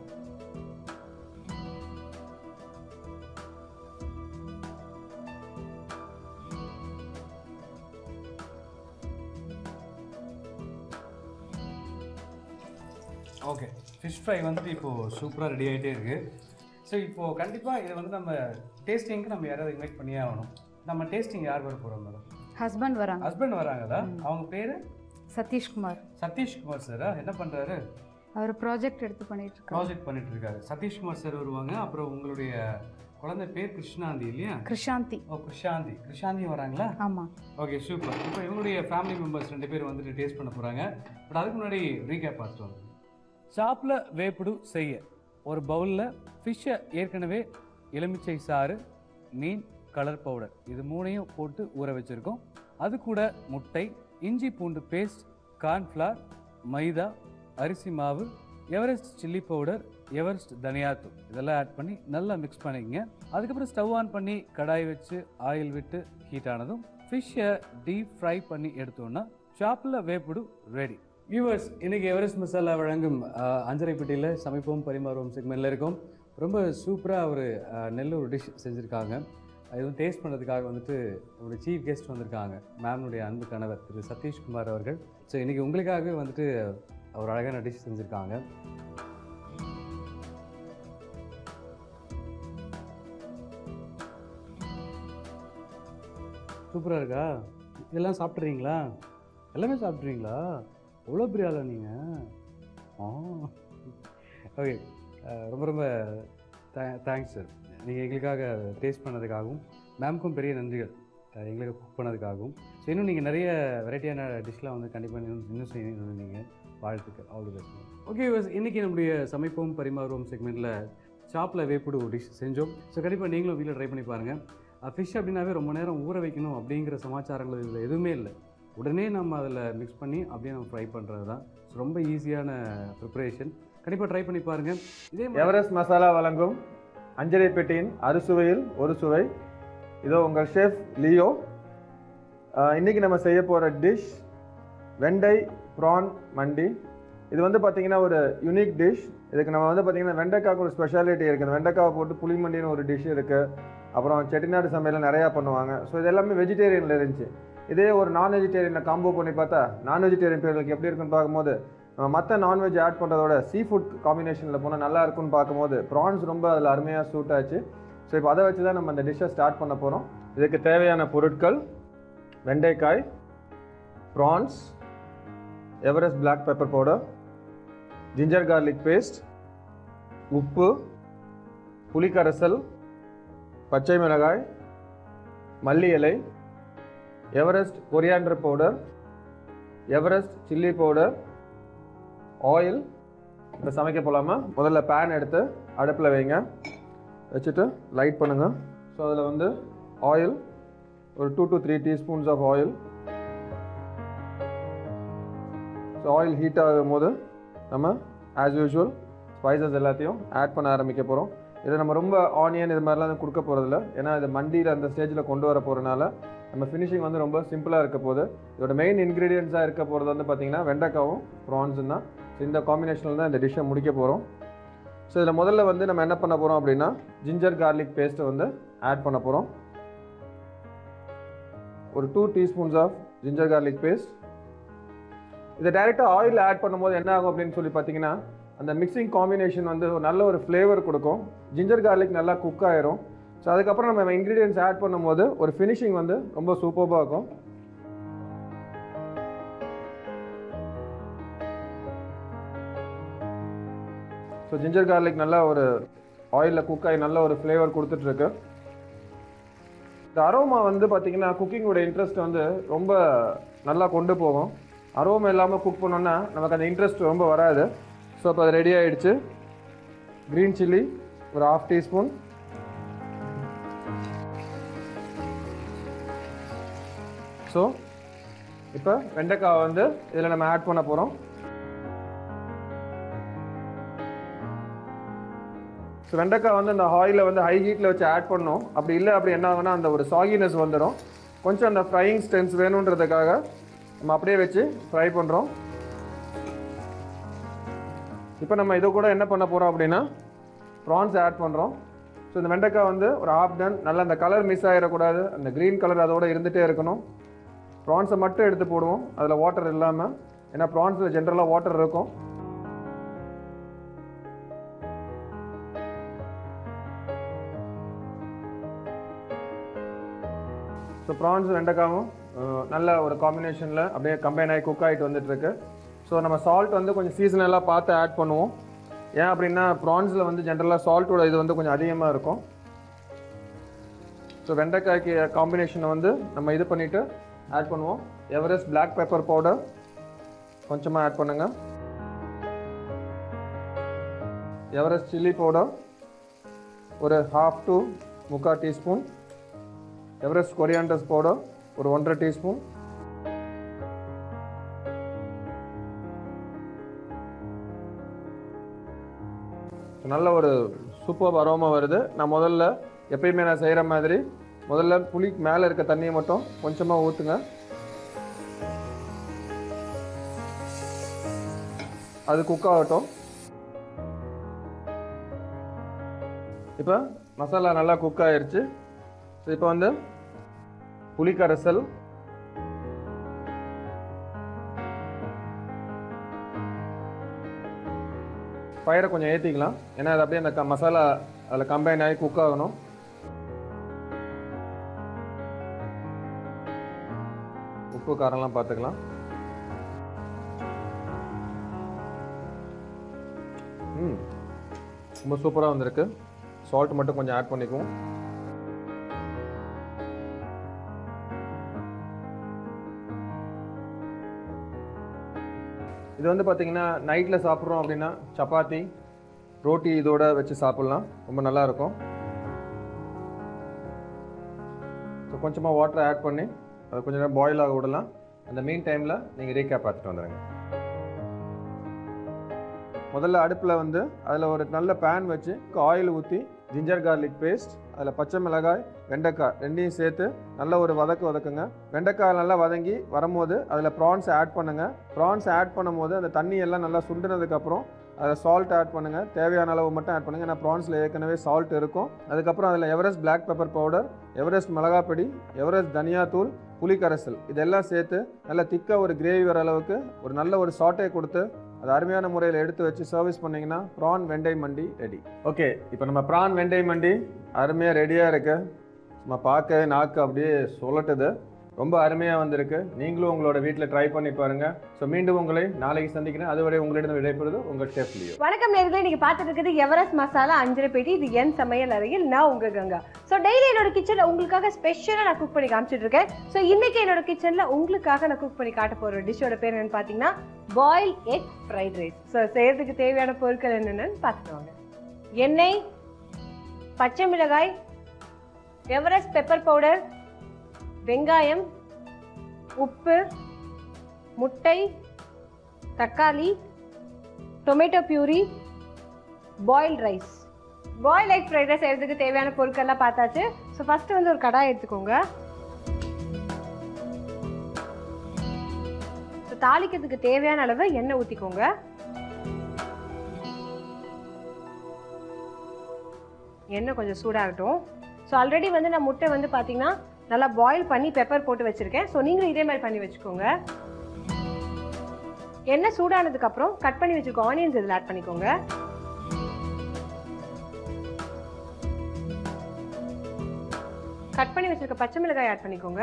Speaker 3: ஓகே ஃபிஷ் ஃப்ரை வந்துட்டு இப்போது சூப்பராக ரெடி ஆகிட்டே இருக்குது ஸோ இப்போது கண்டிப்பாக இதை வந்து நம்ம டேஸ்டிங்க்கு நம்ம யாராவது இன்வைட் பண்ணியே ஆகணும் நம்ம டேஸ்டிங் யார் வர போகிறோம் மேடம்
Speaker 5: ஹஸ்பண்ட் வராங்க
Speaker 3: ஹஸ்பண்ட் வராங்களா அவங்க பேர்
Speaker 5: சதீஷ்குமார்
Speaker 3: சதீஷ்குமார் சாரா என்ன பண்ணுறாரு
Speaker 5: அவர் ப்ராஜெக்ட் எடுத்து பண்ணிட்டு இருக்காரு
Speaker 3: ப்ராஜெக்ட் பண்ணிட்டு இருக்காரு சதீஷ்குமார் சார் வருவாங்க அப்புறம் உங்களுடைய குழந்தை பேர் கிருஷ்ணாந்தி இல்லையா
Speaker 5: கிருஷாந்தி
Speaker 3: ஓ கிருஷாந்தி கிருஷாந்தி வராங்களா
Speaker 5: ஆமாம்
Speaker 3: ஓகே சூப்பர் இப்போ இவங்களுடைய ஃபேமிலி மெம்பர்ஸ் ரெண்டு பேர் வந்துட்டு டேஸ்ட் பண்ண போகிறாங்க பட் அதுக்கு முன்னாடி ரீகேப் பார்த்துட்டு வந்து ஷாப்பில் வேப்புடு செய்ய ஒரு பவுலில் ஃபிஷ்ஷை ஏற்கனவே எலுமிச்சை சாறு மீன் கலர் பவுடர் இது மூணையும் போட்டு ஊற வச்சுருக்கோம் அது கூட முட்டை இஞ்சி பூண்டு பேஸ்ட் கார்ன்ஃப்ளவர் மைதா அரிசி மாவு எவரெஸ்ட் சில்லி பவுடர் எவரெஸ்ட் தனியாத்தூள் இதெல்லாம் ஆட் பண்ணி நல்லா மிக்ஸ் பண்ணிக்கங்க அதுக்கப்புறம் ஸ்டவ் ஆன் பண்ணி கடாய் வச்சு ஆயில் விட்டு ஹீட் ஆனதும் ஃபிஷ்ஷை டீப் ஃப்ரை பண்ணி எடுத்தோன்னா ஷாப்பில் வேப்புடு ரெடி வியூவர்ஸ் இன்னைக்கு எவரெஸ்ட் மசாலா வழங்கும் அஹ், அஞ்சரைப்பட்டியில் சமைப்போம் பரிமாறுவோம் செக்மெண்ட்டில் இருக்கும் ரொம்ப சூப்பராக ஒரு அஹ், நெல் ஒரு டிஷ் செஞ்சுருக்காங்க இது டேஸ்ட் பண்ணுறதுக்காக வந்துட்டு நம்மளுடைய சீஃப் கெஸ்ட் வந்திருக்காங்க மேம்னுடைய அன்பு கணவர் திரு சதீஷ்குமார் அவர்கள் ஸோ இன்றைக்கி உங்களுக்காகவே வந்துட்டு ஒரு அழகான டிஷ் செஞ்சுருக்காங்க சூப்பராக இருக்கா இதெல்லாம் சாப்பிட்றீங்களா எல்லாமே சாப்பிட்றீங்களா எவ்வளோ பெரிய ஆளா நீங்கள் ஆ ஓகே ரொம்ப ரொம்ப தேங்க்ஸ் சார் நீங்கள் எங்களுக்காக டேஸ்ட் பண்ணதுக்காகவும் மேம்க்கும் பெரிய நன்றிகள் அஹ், எங்களுக்கு குக் பண்ணதுக்காகவும் ஸோ இன்னும் நீங்கள் நிறைய வெரைட்டியான டிஷ்லாம் வந்து கண்டிப்பாக இன்னும் இன்னும் செய்யணும் நீங்கள் வாழ்த்துக்கள் ஆல் தி பெஸ்ட் ஓகே இன்றைக்கி நம்முடைய சமைப்போம் பரிமாறுவோம் செக்மெண்ட்டில் ஷாப்பில் வேப்புடு ஒரு டிஷ் செஞ்சோம் ஸோ கண்டிப்பாக நீங்களும் வீட்டில் ட்ரை பண்ணி பாருங்கள் ஃபிஷ் அப்படின்னாவே ரொம்ப நேரம் ஊற வைக்கணும் அப்படிங்கிற சமாச்சாரங்கள் இதில் எதுவுமே இல்லை உடனே நம்ம அதில் மிக்ஸ் பண்ணி அப்படியே நம்ம ஃப்ரை பண்ணுறது தான் ஸோ ரொம்ப ஈஸியான ப்ரிப்பரேஷன் கண்டிப்பாக ட்ரை பண்ணி பாருங்கள் இதே மாதிரி
Speaker 6: எவரெஸ்ட் மசாலா வழங்கும் அஞ்சரை பெட்டியின் அறுசுவையில் ஒரு சுவை இதோ உங்கள் ஷெஃப் லியோ ஆஹ் இன்னைக்கு நம்ம செய்ய போகிற டிஷ் வெண்டை ப்ரான் மண்டி இது வந்து பார்த்தீங்கன்னா ஒரு யூனிக் டிஷ் இதுக்கு நம்ம வந்து பார்த்தீங்கன்னா வெண்டைக்காய்க்கு ஒரு ஸ்பெஷாலிட்டி இருக்குது வெண்டைக்காவை போட்டு புளிமண்டின்னு ஒரு டிஷ் இருக்குது அப்புறம் செட்டிநாடு சமையல் நிறையா பண்ணுவாங்க ஸோ இது எல்லாமே வெஜிடேரியனில் இருந்துச்சு இதே ஒரு நான் வெஜிடேரியனை காம்போ பண்ணி பார்த்தா நான் வெஜிடேரியன் பேர்களுக்கு எப்படி இருக்குன்னு பார்க்கும்போது நம்ம மற்ற நான்வெஜ் ஆட் பண்ணுறதோட சீ ஃபுட் காம்பினேஷனில் போனால் நல்லா இருக்கும்னு பார்க்கும்போது ப்ரான்ஸ் ரொம்ப அதில் அருமையாக சூட் ஆச்சு ஸோ இப்போ அதை வச்சு தான் நம்ம அந்த டிஷ்ஷை ஸ்டார்ட் பண்ண போகிறோம் இதுக்கு தேவையான பொருட்கள் வெண்டைக்காய் prawns Everest black pepper powder ginger garlic paste உப்பு புளிக்கரைசல் பச்சை மிளகாய் மல்லி இலை Everest coriander powder Everest chilli powder oil இப்போ சமைக்க போகலாமா முதல்ல பேன் எடுத்து அடுப்பில் வைங்க வச்சுட்டு லைட் பண்ணுங்கள் ஸோ அதில் வந்து ஆயில் ஒரு two to three teaspoons of oil so oil heat ஆகும் போது நம்ம ஆஸ் யூஷுவல் ஸ்பைசஸ் எல்லாத்தையும் ஆட் பண்ண ஆரம்பிக்க போகிறோம் இதை நம்ம ரொம்ப ஆனியன் இது மாதிரிலாம் கொடுக்க போகிறதில்ல ஏன்னா இது மண்டியில் அந்த ஸ்டேஜில் கொண்டு வர போகிறனால நம்ம ஃபினிஷிங் வந்து ரொம்ப சிம்பிளாக இருக்க போகுது இதோட மெயின் இன்க்ரீடியன்ஸாக இருக்க போகிறது வந்து பார்த்திங்கன்னா வெண்டைக்காவும் ப்ரான்ஸும் தான் ஸோ இந்த காம்பினேஷனில் தான் இந்த டிஷ்ஷை முடிக்க போகிறோம் ஸோ இதில் முதல்ல வந்து நம்ம என்ன பண்ண போகிறோம் அப்படின்னா ஜிஞ்சர் கார்லிக் பேஸ்ட்டை வந்து ஆட் பண்ண போகிறோம் ஒரு two teaspoons of ginger garlic paste இதை டைரெக்டாக ஆயில் ஆட் பண்ணும்போது என்ன ஆகும் அப்படின்னு சொல்லி பார்த்தீங்கன்னா அந்த மிக்சிங் காம்பினேஷன் வந்து ஒரு நல்ல ஒரு ஃப்ளேவர் கொடுக்கும் ஜிஞ்சர் கார்லிக் நல்லா குக் ஆயிரும் ஸோ அதுக்கப்புறம் நம்ம இன்க்ரீடியன்ஸ் ஆட் பண்ணும்போது ஒரு ஃபினிஷிங் வந்து ரொம்ப சூப்பராக இருக்கும் ஸோ ஜிஞ்சர் கார்லிக் நல்லா ஒரு ஆயிலில் குக் ஆகி நல்ல ஒரு ஃப்ளேவர் கொடுத்துட்ருக்கு இந்த அரோமா வந்து பார்த்தீங்கன்னா குக்கிங்கோட இன்ட்ரெஸ்ட் வந்து ரொம்ப நல்லா கொண்டு போகும் அரோமா இல்லாமல் குக் பண்ணோன்னா நமக்கு அந்த இன்ட்ரெஸ்ட் ரொம்ப வராது ஸோ இப்போ அது ரெடி ஆயிடுச்சு க்ரீன் சில்லி ஒரு ஹாஃப் டீஸ்பூன் ஸோ இப்போ வெண்டைக்காய் வந்து இதில் நம்ம ஆட் பண்ண போகிறோம் ஸோ வெண்டைக்காய் வந்து அந்த ஆயிலில் வந்து ஹை ஹீட்டில் வச்சு ஆட் பண்ணோம் அப்படி இல்லை அப்படி என்ன ஆகும்னா அந்த ஒரு சாகினஸ் வந்துடும் கொஞ்சம் அந்த ஃப்ரையிங் ஸ்டென்ஸ் வேணுன்றதுக்காக நம்ம அப்படியே வச்சு ஃப்ரை பண்ணுறோம் இப்போ நம்ம இதை கூட என்ன பண்ண போகிறோம் அப்படின்னா ப்ரான்ஸ் ஆட் பண்ணுறோம் ஸோ இந்த வெண்டைக்காய் வந்து ஒரு ஹாஃப் டன் நல்லா அந்த கலர் மிஸ் ஆகிடக்கூடாது அந்த க்ரீன் கலர் அதோட இருந்துகிட்டே இருக்கணும் ப்ரான்ஸை மட்டும் எடுத்து போடுவோம் அதில் வாட்டர் இல்லாமல் ஏன்னா ப்ரான்ஸில் ஜென்ரலாக வாட்டர் இருக்கும் ஸோ ப்ரான்ஸ் வெண்டைக்காவும் அஹ், நல்ல ஒரு காம்பினேஷனில் அப்படியே கம்பைன் ஆகி குக் ஆகிட்டு வந்துட்டுருக்கு ஸோ நம்ம சால்ட் வந்து கொஞ்சம் சீசனலாக பார்த்து ஆட் பண்ணுவோம் ஏன் அப்படின்னா ப்ரான்ஸில் வந்து ஜென்ரலாக சால்ட்டோட இது வந்து கொஞ்சம் அதிகமாக இருக்கும் ஸோ வெண்டைக்காய்க்கு காம்பினேஷனை வந்து நம்ம இது பண்ணிவிட்டு ஆட் பண்ணுவோம் எவரெஸ்ட் Black பெப்பர் பவுடர் கொஞ்சமாக ஆட் பண்ணுங்கள் எவரெஸ்ட் சில்லி பவுடர் ஒரு ஹாஃப் டு முக்கால் டீஸ்பூன் எவரெஸ்ட் கொரியாண்டர்ஸ் பவுடர் ஒரு ஒன்றரை டீஸ்பூன் நல்ல ஒரு சூப்பர் அரோமா வருது நான் முதல்ல எப்பயுமே நான் செய்கிற மாதிரி முதல்ல புளி மேலே இருக்க தண்ணியை மட்டும் கொஞ்சமாக ஊற்றுங்க அது குக் ஆகட்டும் இப்போ மசாலா நல்லா குக் ஆயிருச்சு ஸோ இப்போ வந்து புளிக்கரைசல் ஃபயரை கொஞ்சம் ஏற்றிக்கலாம் ஏன்னா அது அப்படியே அந்த க- மசாலா அதில் கம்பைன் ஆகி குக் ஆகணும் உப்பு காரம்லாம் பார்த்துக்கலாம் ம் ரொம்ப சூப்பராக வந்திருக்கு சால்ட் மட்டும் கொஞ்சம் ஆட் பண்ணிக்குவோம் இது வந்து பார்த்தீங்கன்னா நைட்டில் சாப்பிட்றோம் அப்படின்னா சப்பாத்தி ரோட்டி இதோட வச்சு சாப்பிட்லாம் ரொம்ப நல்லா இருக்கும் ஸோ கொஞ்சமாக வாட்டர் ஆட் பண்ணி அதை கொஞ்ச நேரம் பாயில் ஆக விடலாம் அந்த மீன் டைமில் நீங்கள் ரீகேப் பார்த்துட்டு வந்துடுங்க முதல்ல அடுப்பில் வந்து அதில் ஒரு நல்ல பேன் வச்சு ஆயில் ஊற்றி ஜிஞ்சர் கார்லிக் பேஸ்ட் அதில் பச்சை மிளகாய் வெண்டைக்காய் ரெண்டையும் சேர்த்து நல்ல ஒரு வதக்கு வதக்குங்க வெண்டைக்காய் நல்லா வதங்கி வரும்போது அதில் ப்ரான்ஸ் ஆட் பண்ணுங்க ப்ரான்ஸ் ஆட் பண்ணும்போது அந்த தண்ணி எல்லாம் நல்லா சுண்டுனதுக்கப்புறம் அதில் சால்ட் ஆட் பண்ணுங்க தேவையான அளவு மட்டும் ஆட் பண்ணுங்க ஏன்னா ப்ரான்ஸில் ஏற்கனவே சால்ட் இருக்கும் அதுக்கப்புறம் அதில் Everest Black pepper powder Everest மிளகாப்பொடி எவரெஸ்ட் தனியாத்தூள் புளிக்கரைசல் இதெல்லாம் சேர்த்து நல்லா திக்காக ஒரு கிரேவி வர அளவுக்கு ஒரு நல்ல ஒரு சாட்டை கொடுத்து அது அருமையான முறையில் எடுத்து வச்சு சர்வீஸ் பண்ணீங்கன்னா ப்ரான் வெண்டை மண்டி ரெடி ஓகே இப்போ நம்ம ப்ரான் வெண்டை மண்டி அருமையாக ரெடியாக இருக்கு நம்ம பார்க்க நாக்கு அப்படியே சொல்லட்டுது ரொம்ப அருமையாக வந்திருக்கு நீங்களும் உங்களோட வீட்டில் ட்ரை பண்ணி பாருங்க ஸோ மீண்டும் உங்களை நாளைக்கு சந்திக்கிறேன் அதுவரை உங்களிடம் விடைபெறுது உங்கள் ஷெஃப் லியோ
Speaker 7: வணக்கம் நேர்களே நீங்க பார்த்துட்டு இருக்கிறது எவரெஸ்ட் மசாலா அஞ்சரை பேட்டி இது என் சமையல் அறையில் நான் உங்க கங்கா ஸோ டெய்லி என்னோட கிச்சன்ல உங்களுக்காக ஸ்பெஷலாக நான் குக் பண்ணி காமிச்சிட்டு இருக்கேன் ஸோ இன்னைக்கு என்னோட கிச்சன்ல உங்களுக்காக நான் குக் பண்ணி காட்ட போற டிஷ்ஷோட பேர் என்னன்னு பார்த்தீங்கன்னா boil egg fried rice so செய்யறதுக்கு தேவையான பொருட்கள் என்னென்னு பார்த்துட்டு வாங்க எண்ணெய் பச்சை மிளகாய் எவரெஸ்ட் பெப்பர் பவுடர் வெங்காயம் உப்பு முட்டை தக்காளி tomato puree boiled rice boil egg fried rice செய்யறதுக்கு தேவையான பொருட்கள்லாம் பார்த்தாச்சு ஸோ ஃபர்ஸ்ட் வந்து ஒரு கடாய் எடுத்துக்கோங்க ஸோ தாளிக்கிறதுக்கு தேவையான அளவு எண்ணெய் ஊற்றிக்கோங்க எண்ணெய் கொஞ்சம் சூடாகட்டும் ஸோ ஆல்ரெடி வந்து நான் முட்டை வந்து பார்த்தீங்கன்னா நல்லா பாயில் பண்ணி பெப்பர் போட்டு வச்சுருக்கேன் ஸோ நீங்களும் இதே மாதிரி பண்ணி வச்சுக்கோங்க எண்ணெய் சூடானதுக்கு அப்புறம் கட் பண்ணி வச்சிருக்க ஆனியன்ஸ் இதில் ஆட் பண்ணிக்கோங்க கட் பண்ணி வச்சிருக்க பச்சை மிளகாய் ஆட் பண்ணிக்கோங்க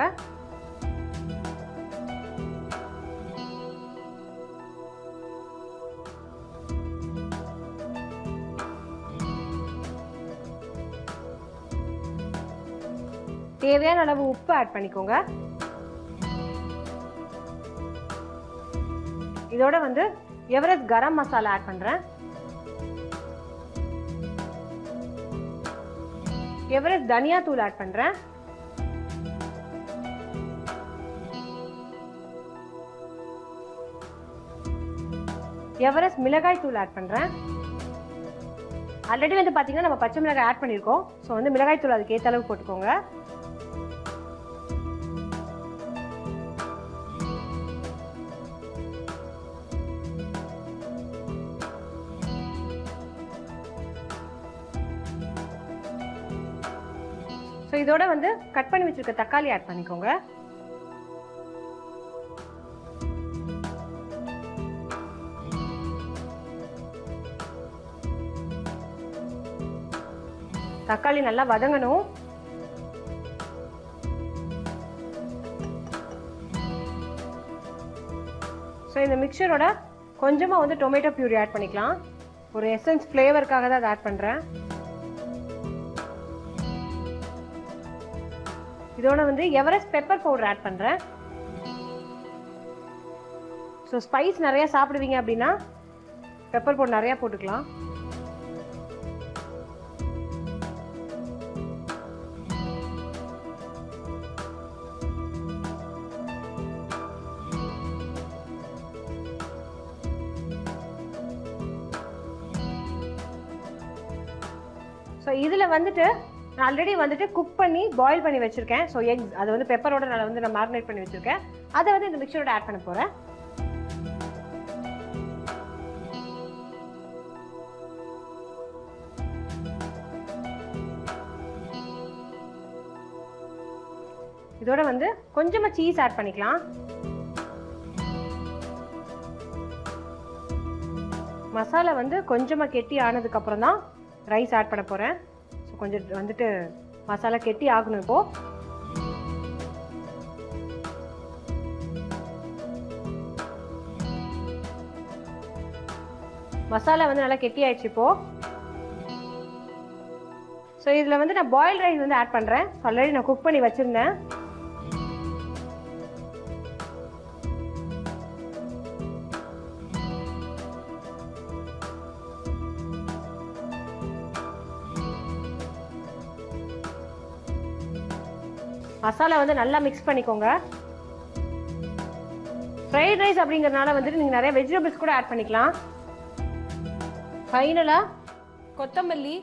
Speaker 7: தேவையான அளவு உப்பு ஆட் பண்ணிக்கோங்க இதோட வந்து எவரெஸ்ட் கரம் மசாலா ஆட் பண்றேன் எவரெஸ்ட் தனியா தூள் ஆட் பண்றேன் எவரெஸ்ட் மிளகாய் தூள் ஆட் பண்றேன் ஆல்ரெடி வந்து பாத்தீங்கன்னா நம்ம பச்சை மிளகாய் ஆட் பண்ணியிருக்கோம் ஸோ வந்து மிளகாய் தூள் அதுக்கு ஏற்ற அளவு போட்டுக்கோங்க ஸோ இதோட வந்து கட் பண்ணி வச்சிருக்க தக்காளி ஆட் பண்ணிக்கோங்க தக்காளி நல்லா வதங்கணும் ஸோ இந்த மிக்சரோட கொஞ்சமாக வந்து டொமேட்டோ பியூரி ஆட் பண்ணிக்கலாம் ஒரு எசன்ஸ் ஃப்ளேவருக்காக தான் அதை ஆட் பண்ணுறேன் இதோட வந்து எவரெஸ்ட் பெப்பர் பவுடர் ஆட் பண்ணுறேன் ஸோ ஸ்பைஸ் நிறையா சாப்பிடுவீங்க அப்படின்னா பெப்பர் பவுடர் நிறையா போட்டுக்கலாம் ஸோ இதில் வந்துட்டு நான் ஆல்ரெடி வந்துட்டு குக் பண்ணி பாயில் பண்ணி வச்சுருக்கேன் ஸோ எக் அதை வந்து பெப்பரோட நான் வந்து நான் மேரினேட் பண்ணி வச்சுருக்கேன் அதை வந்து இந்த மிக்சரோட ஆட் பண்ண போகிறேன் இதோட வந்து கொஞ்சமாக சீஸ் ஆட் பண்ணிக்கலாம் மசாலா வந்து கொஞ்சமாக கெட்டி ஆனதுக்கப்புறம் தான் ரைஸ் ஆட் பண்ண போகிறேன் ஸோ கொஞ்சம் வந்துட்டு மசாலா கெட்டி ஆகணும் இப்போ மசாலா வந்து நல்லா கெட்டி ஆயிடுச்சு இப்போ ஸோ இதில் வந்து நான் பாயில் ரைஸ் வந்து ஆட் பண்ணுறேன் ஆல்ரெடி நான் குக் பண்ணி வச்சுருந்தேன் மசாலா வந்து நல்லா மிக்ஸ் பண்ணிக்கோங்க ஃப்ரைட் ரைஸ் அப்படிங்கறதுனால வந்துட்டு நீங்கள் நிறைய வெஜிடபிள்ஸ் கூட ஆட் பண்ணிக்கலாம் ஃபைனலாக கொத்தமல்லி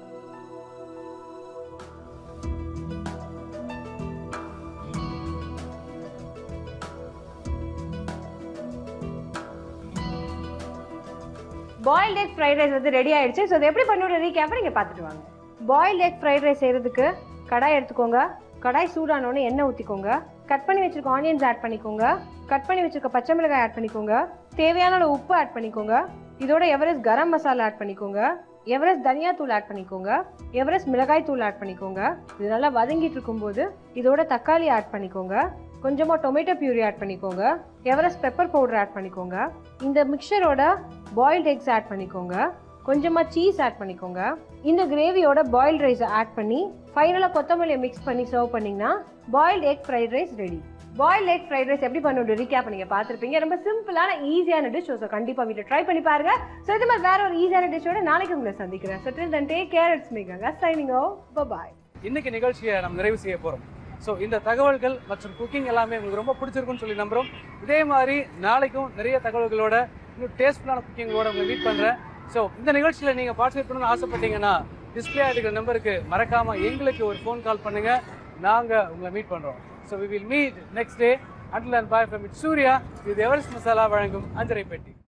Speaker 7: பாயில்ட் எக் ஃப்ரைட் ரைஸ் வந்து ரெடி ஆயிடுச்சு ஸோ இது எப்படி பண்ணோட ரீகேப்பை நீங்கள் பார்த்துட்டு வாங்க பாயில்ட் எக் ஃப்ரைட் ரைஸ் செய்கிறதுக்கு கடாய் எடுத்துக்கோங்க கடாய் சூடானோடனே எண்ணெய் ஊற்றிக்கோங்க கட் பண்ணி வச்சிருக்க ஆனியன்ஸ் ஆட் பண்ணிக்கோங்க கட் பண்ணி வச்சிருக்க பச்சை மிளகாய் ஆட் பண்ணிக்கோங்க தேவையான அளவு உப்பு ஆட் பண்ணிக்கோங்க இதோட எவரெஸ்ட் கரம் மசாலா ஆட் பண்ணிக்கோங்க எவரெஸ்ட் தனியா தூள் ஆட் பண்ணிக்கோங்க எவரெஸ்ட் மிளகாய் தூள் ஆட் பண்ணிக்கோங்க இது நல்லா வதங்கிட்டு இருக்கும்போது இதோட தக்காளி ஆட் பண்ணிக்கோங்க கொஞ்சமாக டொமேட்டோ பியூரி ஆட் பண்ணிக்கோங்க எவரெஸ்ட் பெப்பர் பவுடர் ஆட் பண்ணிக்கோங்க இந்த மிக்சரோட பாயில்ட் எக்ஸ் ஆட் பண்ணிக்கோங்க கொஞ்சமாக சீஸ் ஆட் பண்ணிக்கோங்க இந்த கிரேவியோட பாயில்ட் ரைஸை ஆட் பண்ணி ஃபைனலாக கொத்தமல்லியை மிக்ஸ் பண்ணி சர்வ் பண்ணிங்கன்னா boiled egg fried rice ready boil egg fried rice எப்படி பண்ணணும் ரீகேப் நீங்கள் பார்த்துருப்பீங்க ரொம்ப சிம்பிளான ஈஸியான டிஷ் ஸோ கண்டிப்பாக வீட்டில் ட்ரை பண்ணி பாருங்க ஸோ இது மாதிரி வேற ஒரு ஈஸியான டிஷ்ஷோட நாளைக்கு உங்களை சந்திக்கிறேன் so till then take care it's me Ganga signing off bye
Speaker 3: இன்னைக்கு நிகழ்ச்சியை நம்ம நிறைவு செய்ய போறோம் ஸோ இந்த தகவல்கள் மற்றும் குக்கிங் எல்லாமே உங்களுக்கு ரொம்ப பிடிச்சிருக்கும்னு சொல்லி நம்புறோம் இதே மாதிரி நாளைக்கும் நிறைய தகவல்களோட இன்னும் டேஸ்ட்ஃபுல்லான குக்கிங்களோட உங்களை மீட் பண்றேன் ஸோ இந்த நிகழ்ச்சியில் நீங்கள் பார்ட்டிசிபேட் பண்ணணும்னு ஆசைப்பட்டீங்கன்னா டிஸ்பிளே ஆகிருக்கிற நம்பருக்கு மறக்காம எங்களுக்கு ஒரு ஃபோன் கால் பண்ணுங்க நாங்கள் உங்களை மீட் பண்றோம் so we will meet next day until and bye from it Surya இது எவரெஸ்ட் மசாலா வழங்கும் அஞ்சரை பெட்டி